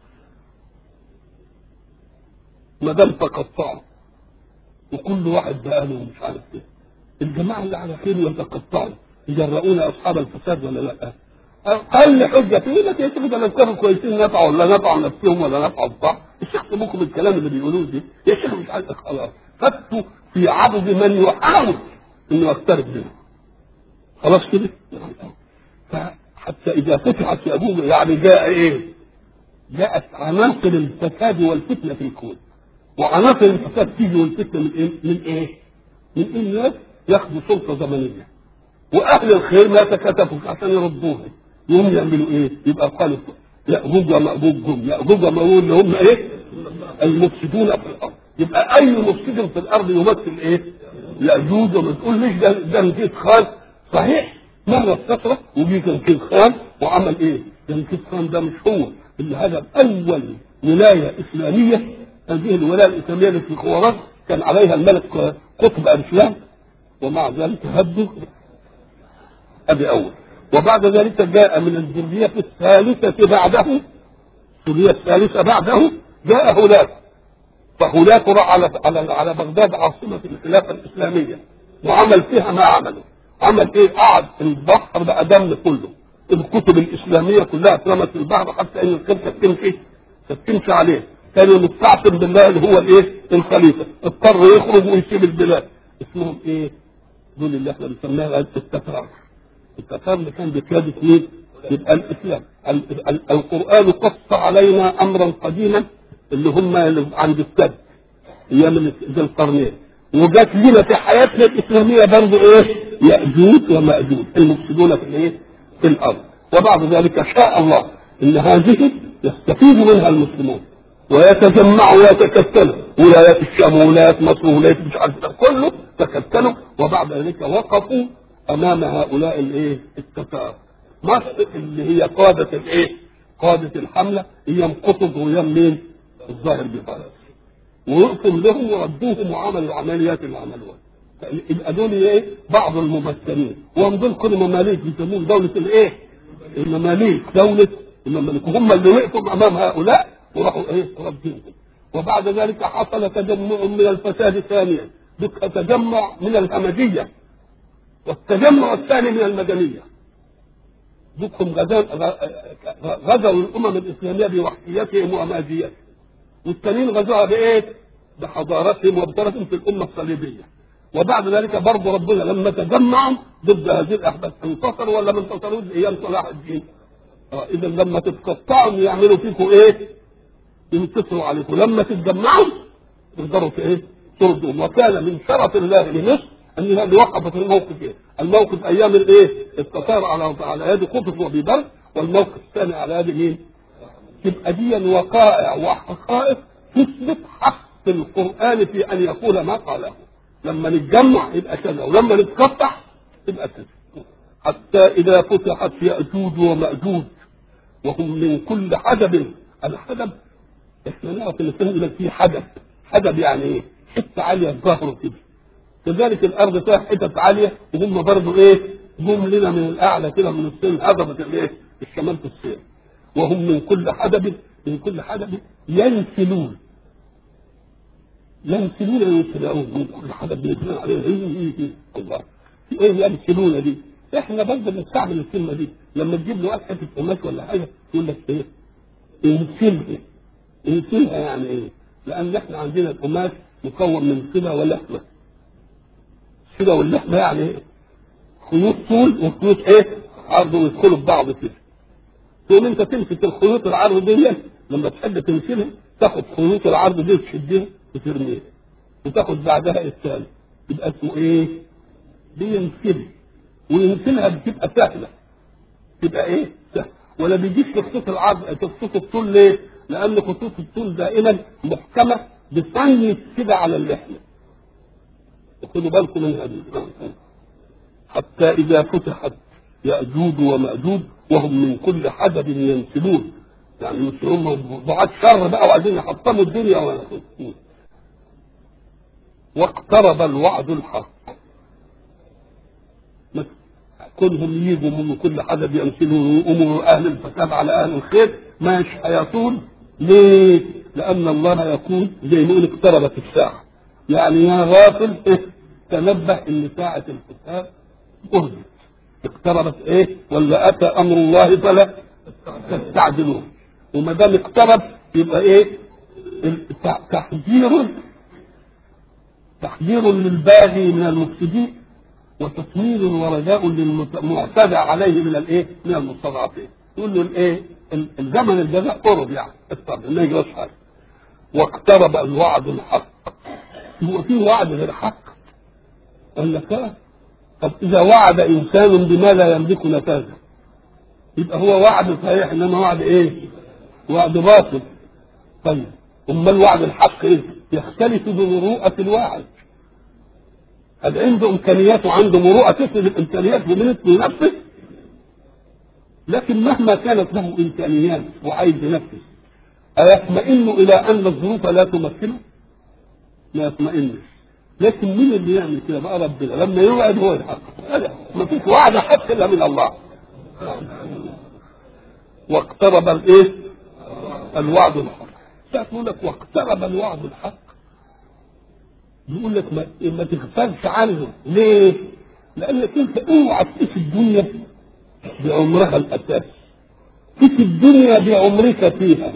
ما دام تقطعوا وكل واحد بقى له مش عارف ايه الجماعة اللي على خير يتقطعوا يجرؤون اصحاب الفساد ولا لا اقل حجة يقول لك يا شيخ ده لو كانوا كويسين نفعوا ولا نفعوا نفسهم ولا نفعوا بعض الشيخ سيبوكم الكلام اللي بيقولوه دي يا شيخ مش عايز خلاص خدتوا في عدد من يحاول انه يقترب منه خلاص كده فحتى اذا فتحت يأجوج يعني جاء ايه جاءت عناصر الفساد والفتنه في الكون وعناصر الفساد تيجي والفتنه من ايه من ايه من ان الناس ياخذوا سلطه زمنيه واهل الخير ما تكاتفوا عشان يردوها يقوم يعملوا ايه يبقى قالوا يأجوج ومأجوج هم يأجوج ومأجوج اللي هم ايه المفسدون في الارض يبقى اي مفسد في الارض يمثل ايه يأجوج وما تقولش ده ده نجيت خان صحيح مرة فترة وجي كان خان وعمل ايه؟ كان خان ده مش هو اللي هذا اول ولاية اسلامية هذه الولاية الاسلامية اللي في خوارزم كان عليها الملك قطب الاسلام ومع ذلك هده ادي اول وبعد ذلك جاء من الذرية الثالثة بعده الذرية الثالثة بعده جاء هولاك فهولاك راح على على على بغداد عاصمة الخلافة الإسلامية وعمل فيها ما عمله عمل ايه قعد البحر بقى دم كله الكتب الاسلاميه كلها اترمت في البحر حتى ان الخلفه تمشي تمشي عليه كان المستعصم بالله اللي هو الايه الخليفه اضطر يخرج ويسيب البلاد اسمهم ايه دول اللي احنا بنسميها التتار التتار اللي كان بقياده مين يبقى الاسلام ال- ال- القران قص علينا امرا قديما اللي هم عند السد ايام ذي القرنين وجات لنا في حياتنا الاسلاميه برضه ايه؟ ياجوج وماجوج المفسدون في الايه؟ الارض وبعد ذلك شاء الله ان هذه يستفيد منها المسلمون ويتجمعوا ويتكتلوا ولايات الشام وولايات مصر وولايات مش عارف كله تكتلوا وبعد ذلك وقفوا امام هؤلاء الايه التتار مصر اللي هي قاده الايه قاده الحمله ايام قطز وايام مين الظاهر بفارس ووقفوا لهم وردوهم وعملوا العمليات اللي عملوها يبقى دول ايه بعض الممثلين وهم دول كل مماليك بيسموهم دوله الايه المماليك دوله المماليك وهم اللي وقفوا امام هؤلاء وراحوا ايه رديهم وبعد ذلك حصل تجمع من الفساد ثانيا بك تجمع من الهمجيه والتجمع الثاني من المدنيه بكم غزوا الامم الاسلاميه بوحشيتهم وامازيتهم والتانيين غزوها بايه؟ بحضارتهم وبطرتهم في الامه الصليبيه وبعد ذلك برضه ربنا لما تجمعوا ضد هذه الاحداث انتصروا ولا ما انتصروش ايام صلاح الدين؟ اه اذا لما تتقطعوا يعملوا فيكم ايه؟ ينتصروا عليكم لما تتجمعوا تقدروا في ايه؟ تردوا وكان من شرف الله لمصر انها اللي وقفت الموقف ايه؟ الموقف ايام الايه؟ التتار على على يد قطز وابي بكر والموقف الثاني على يد مين؟ تبقى دي وقائع وحقائق تثبت حق القران في ان يقول ما قاله لما نتجمع يبقى كذا ولما نتقطع يبقى كذا حتى اذا فتحت ياجوج وماجوج وهم من كل حدب الحدب احنا نعرف ان فيه فيه حدب حدب يعني ايه؟ حته عاليه الظهر كده كذلك الارض فيها حتت عاليه وهم برضه ايه؟ هم لنا من الاعلى كده من السن هضبه الايه؟ الشمال في السير وهم من كل حدب من كل حدب ينسلون ينسلون ينسلون من كل حدب ينسلون عليه الله في ايه ينسلون دي؟ احنا برضه بنستعمل الكلمه دي لما تجيب له حته قماش ولا حاجه يقول لك ايه؟ انسلها انسلها يعني ايه؟ لان احنا عندنا القماش مكون من صله ولحمه الصله واللحمه يعني ايه؟ خيوط طول وخيوط ايه؟ عرض ويدخلوا في بعض كده تقوم انت تمسك الخيوط العرض دي لما تحب تمثلها تاخد خيوط العرض دي وتشدها وترميها وتاخد بعدها الثاني يبقى اسمه ايه؟ بينسل وينسلها بتبقى سهله تبقى ايه؟ سهله ولا بيجيش في خطوط العرض في خطوط الطول ليه؟ لان خطوط الطول دائما محكمه بتنيت كده على اللحيه خدوا بالكم من هذه حتى اذا فتحت ياجوج وماجوج وهم من كل حدب ينسلون يعني مش هم ضعاف شر بقى وعايزين يحطموا الدنيا و... واقترب الوعد الحق كلهم يجوا من كل حدب ينسلون ويقوموا اهل الفساد على اهل الخير مش هيطول ليه؟ لان الله يقول زي ما يقول اقتربت الساعه يعني يا غافل إيه؟ تنبه ان ساعه الحساب قربت اقتربت ايه ولا اتى امر الله فلا تستعجلوه وما دام اقترب يبقى ايه تحذير تحذير للباغي من المفسدين وتطمين ورجاء للمعتدى عليه من الايه من المستضعفين يقول له الايه الزمن الجزاء قرب يعني اقترب ما يجراش حاجه واقترب الوعد الحق هو في وعد غير حق قال لك طب إذا وعد إنسان بما لا يملك نفاذه يبقى هو وعد صحيح إنما وعد إيه؟ وعد باطل طيب أما الوعد الحق إيه؟ يختلف بمروءة الواعد هل عنده إمكانيات وعنده مروءة تصل الإمكانيات من نفسه لكن مهما كانت له إمكانيات وعايز ينفذ أيطمئن إلى أن الظروف لا تمكنه؟ لا يطمئنش لكن مين اللي يعمل كده بقى ربنا لما يوعد هو الحق ما فيش وعد حق الا من الله واقترب الايه الوعد الحق تقول لك واقترب الوعد الحق يقول لك ما, ما تغفلش عنه ليه لانك انت اوعى تقيس الدنيا بعمرها الاساسي قيس الدنيا بعمرك فيها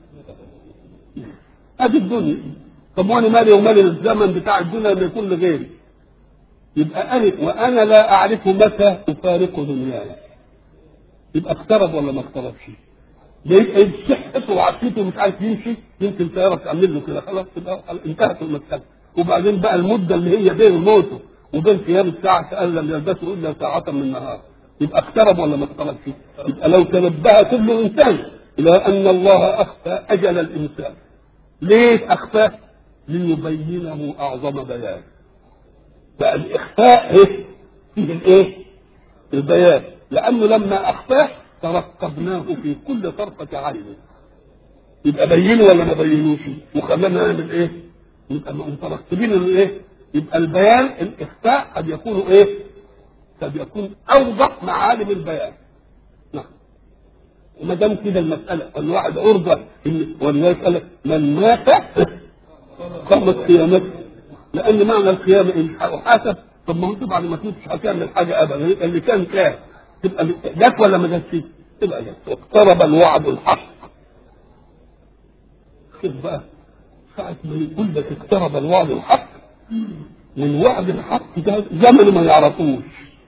ادي الدنيا طب وانا مالي ومالي الزمن بتاع الدنيا اللي يكون لغيري يبقى انا وانا لا اعرف متى افارق دنياي يبقى اقترب ولا ما اقتربش يبقى صحته وعافيته مش عارف يمشي يمكن تعرف تعمل له كده خلاص تبقى انتهت المساله وبعدين بقى المده اللي هي بين موته وبين قيام الساعه قال لم يلبثوا الا ساعه من النهار يبقى اقترب ولا ما اقتربش؟ يبقى لو تنبه كل انسان الى ان الله اخفى اجل الانسان ليه اخفاه؟ ليبينه اعظم بيان فالاخفاء ايه؟ فيه الايه؟ البيان لانه لما اخفاه ترقبناه في كل طرفه عين يبقى بينه ولا ما بينوش وخلانا نعمل ايه؟ يبقى مترقبين الايه؟ يبقى البيان الاخفاء قد يكون ايه؟ قد يكون اوضح معالم البيان نعم وما دام كده المساله الواحد عرضه ان ولذلك قال لك من مات قامت قيامته لان معنى القيامه ان حاسب طب ما هو انت بعد ما تموت مش هتعمل حاجه ابدا اللي كان كان تبقى جت ولا ما جاتش؟ تبقى جت واقترب الوعد الحق شوف بقى ساعة ما يقول لك اقترب الوعد الحق والوعد الحق ده زمنه ما يعرفوش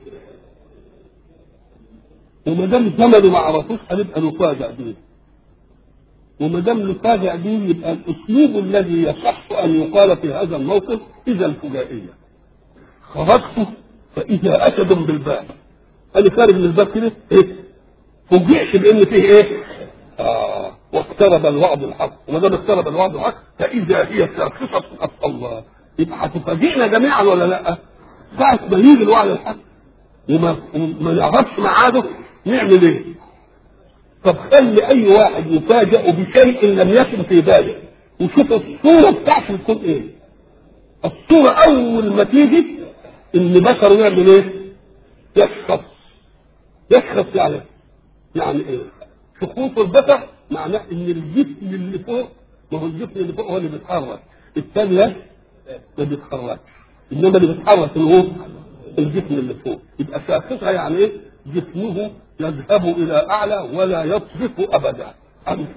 وما دام زمنه ما يعرفوش هنبقى نفاجئ بيه وما دام نفاجئ بيه يبقى الاسلوب الذي يصح ان يقال في هذا الموقف اذا الفجائيه خرجت فاذا اسد بالباب انا خارج من الباب كده ايه فوجئت بان فيه ايه آه واقترب الوعد الحق وما دام اقترب الوعد الحق فاذا هي شاخصه خط الله يبقى هتفاجئنا جميعا ولا لا؟ ساعة ما يجي الوعد الحق وما ما نعرفش ميعاده نعمل ايه؟ طب خلي اي واحد يفاجأ بشيء لم يكن في باله وشوف الصورة بتاعته تكون ايه؟ الصورة أول ما تيجي إن بشر يعمل ايه؟ يشخص يشخص يعني يعني ايه؟ سقوط البشر معناه ان الجسم اللي فوق ما هو الجسم اللي فوق هو اللي بيتحرك الثانية ما بيتحركش انما اللي بيتحرك اللي هو الجسم اللي فوق يبقى شاخصها يعني ايه؟ جسمه يذهب الى اعلى ولا يصرف ابدا عنه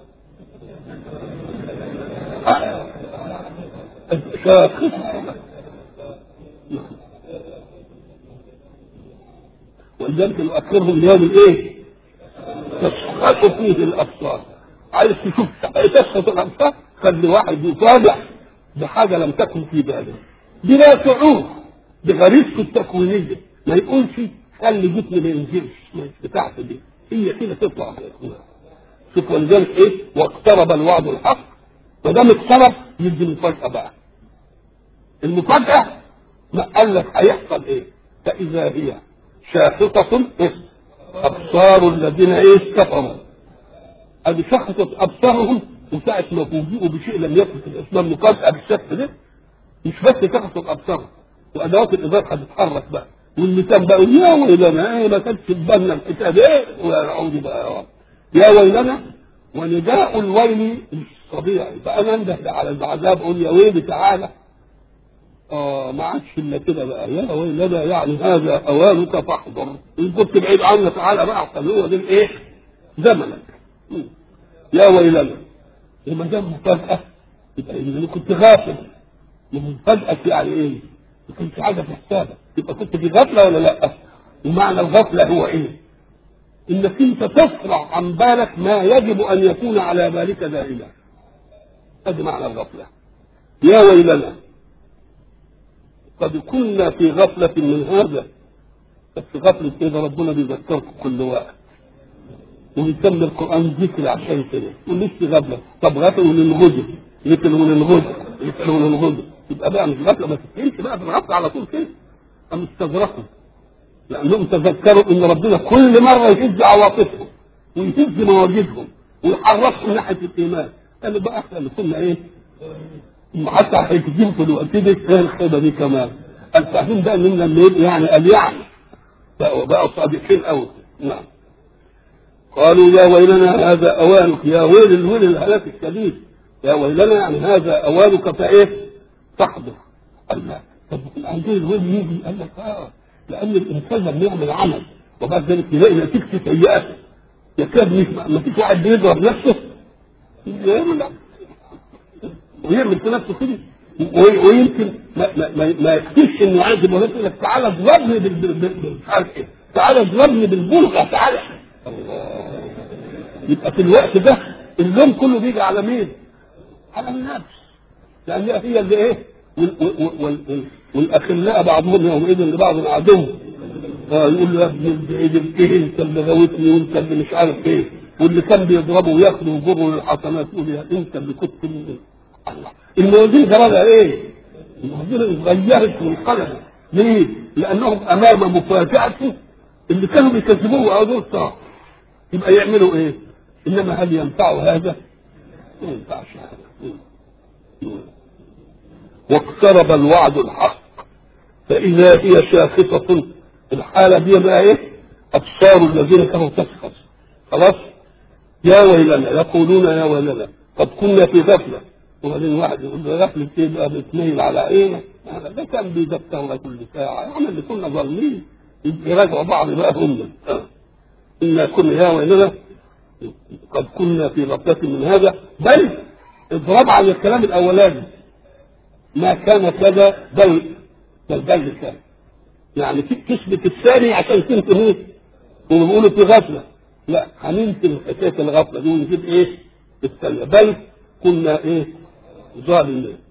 شاخصها ولذلك نؤخرهم ليوم الايه؟ تشخص فيه الابصار عايز تشوف تشخص الابصار خلي واحد يفاجئ بحاجه لم تكن في باله بلا شعور بغريزته التكوينيه ما يقولش خلي جسمي ما ينزلش مش بتاعته دي هي كده تطلع شوف ولذلك ايه واقترب الوعد الحق ما دام اقترب يدي المفاجاه بقى المفاجاه ما قال لك هيحصل ايه فاذا هي شاخصه إيه؟ ابصار الذين ايه كفروا ادي شخصت ابصارهم وساعة ما فوجئوا بشيء لم يكن في الاسلام مفاجأة بالشكل ده مش بس شخصت ابصارهم وادوات الادراك هتتحرك بقى واللسان بقى يا ويلنا ايه ما كانش في بالنا الحكايه دي ايه ونعوذ بقى يا رب يا ويلنا ونداء الويل مش طبيعي فانا انده على العذاب اقول يا ويلي تعالى اه ما عادش الا كده بقى يا ويلنا يعني هذا اوانك فاحضر ان كنت بعيد عنا تعالى بقى عشان هو ده الايه؟ زمنك يا ويلنا وما دام مفاجأة يبقى إذا كنت غافل مفاجأة يعني إيه؟ ما كنتش حاجة في حسابك يبقى كنت في غفلة ولا لأ؟ ومعنى الغفلة هو إيه؟ إنك أنت تفرع عن بالك ما يجب أن يكون على بالك دائما هذا معنى الغفلة يا ويلنا قد كنا في غفلة من هذا بس غفلة كده ربنا بيذكركم كل وقت ويسمي القرآن ذكر عشان كده ولسه غفلة طب غفلة وننغزل ذكر وننغزل ذكر وننغزل يبقى بقى مش غفلة ما تتكلمش بقى في الغفلة على طول كده أم استدركوا لأنهم تذكروا إن ربنا كل مرة يهز عواطفهم ويهز مواجدهم ويحركهم ناحية الإيمان قال بقى احنا اللي كنا إيه حتى هيكذبوا في الوقت ده ايه الخيبة دي كمان الفاهمين بقى إنهم لما يبقوا يعني قال يعني بقوا بقوا صادقين قوي نعم قالوا يا ويلنا هذا اوانك يا ويل الويل الهلاك الشديد يا ويلنا يعني هذا اوانك فايه تحضر قال لا طب عندنا الويل يجي قال لك اه لان الانسان لما يعمل عمل وبعد ذلك يلاقي نتيجته سيئه يكاد مش ما فيش واحد بيضرب نفسه يعمل ويعمل في نفسه كده ويمكن ما, ما, ما, ما يكفيش انه عايز يقول لك تعالى اضربني بال مش عارف ايه تعالى اضربني بالبلغه تعالى يبقى في الوقت ده اللوم كله بيجي على مين؟ على النفس لان هي اللي ايه؟ وال وال وال والاخلاء بعضهم يومئذ لبعض عدو اه يقول له يا ابن البعيد ايه انت اللي غوتني وانت اللي مش عارف ايه واللي كان بيضربه وياخده ويجره للحسنات يقول يا انت اللي كنت من الله الموازين جرالها ايه؟ الموازين اتغيرت وانقلبت ليه؟ لانهم امام مفاجاه اللي كانوا بيكذبوه او دول صح يبقى يعملوا ايه؟ انما هل ينفع هذا؟ ما ينفعش هذا واقترب الوعد الحق فإذا هي شاخصة الحالة دي بقى إيه؟ أبصار الذين كانوا تشخص خلاص؟ يا ويلنا يقولون يا ويلنا قد كنا في غفلة وبعدين واحد يقول له غفلة إيه بقى بتميل على إيه؟ هذا ده كان بيذكرنا كل ساعة إحنا اللي كنا ظالمين يراجعوا بعض بقى هم إنا كنا يا ويلنا قد كنا في غفلة من هذا بل اضرب على الكلام الأولاني ما كان كذا بل بل بل كان يعني تثبت الثاني عشان تنتهي وبيقولوا في غفلة لا هننتهي حكاية الغفلة دي ونجيب ايه الثانية بل كنا ايه ظالمين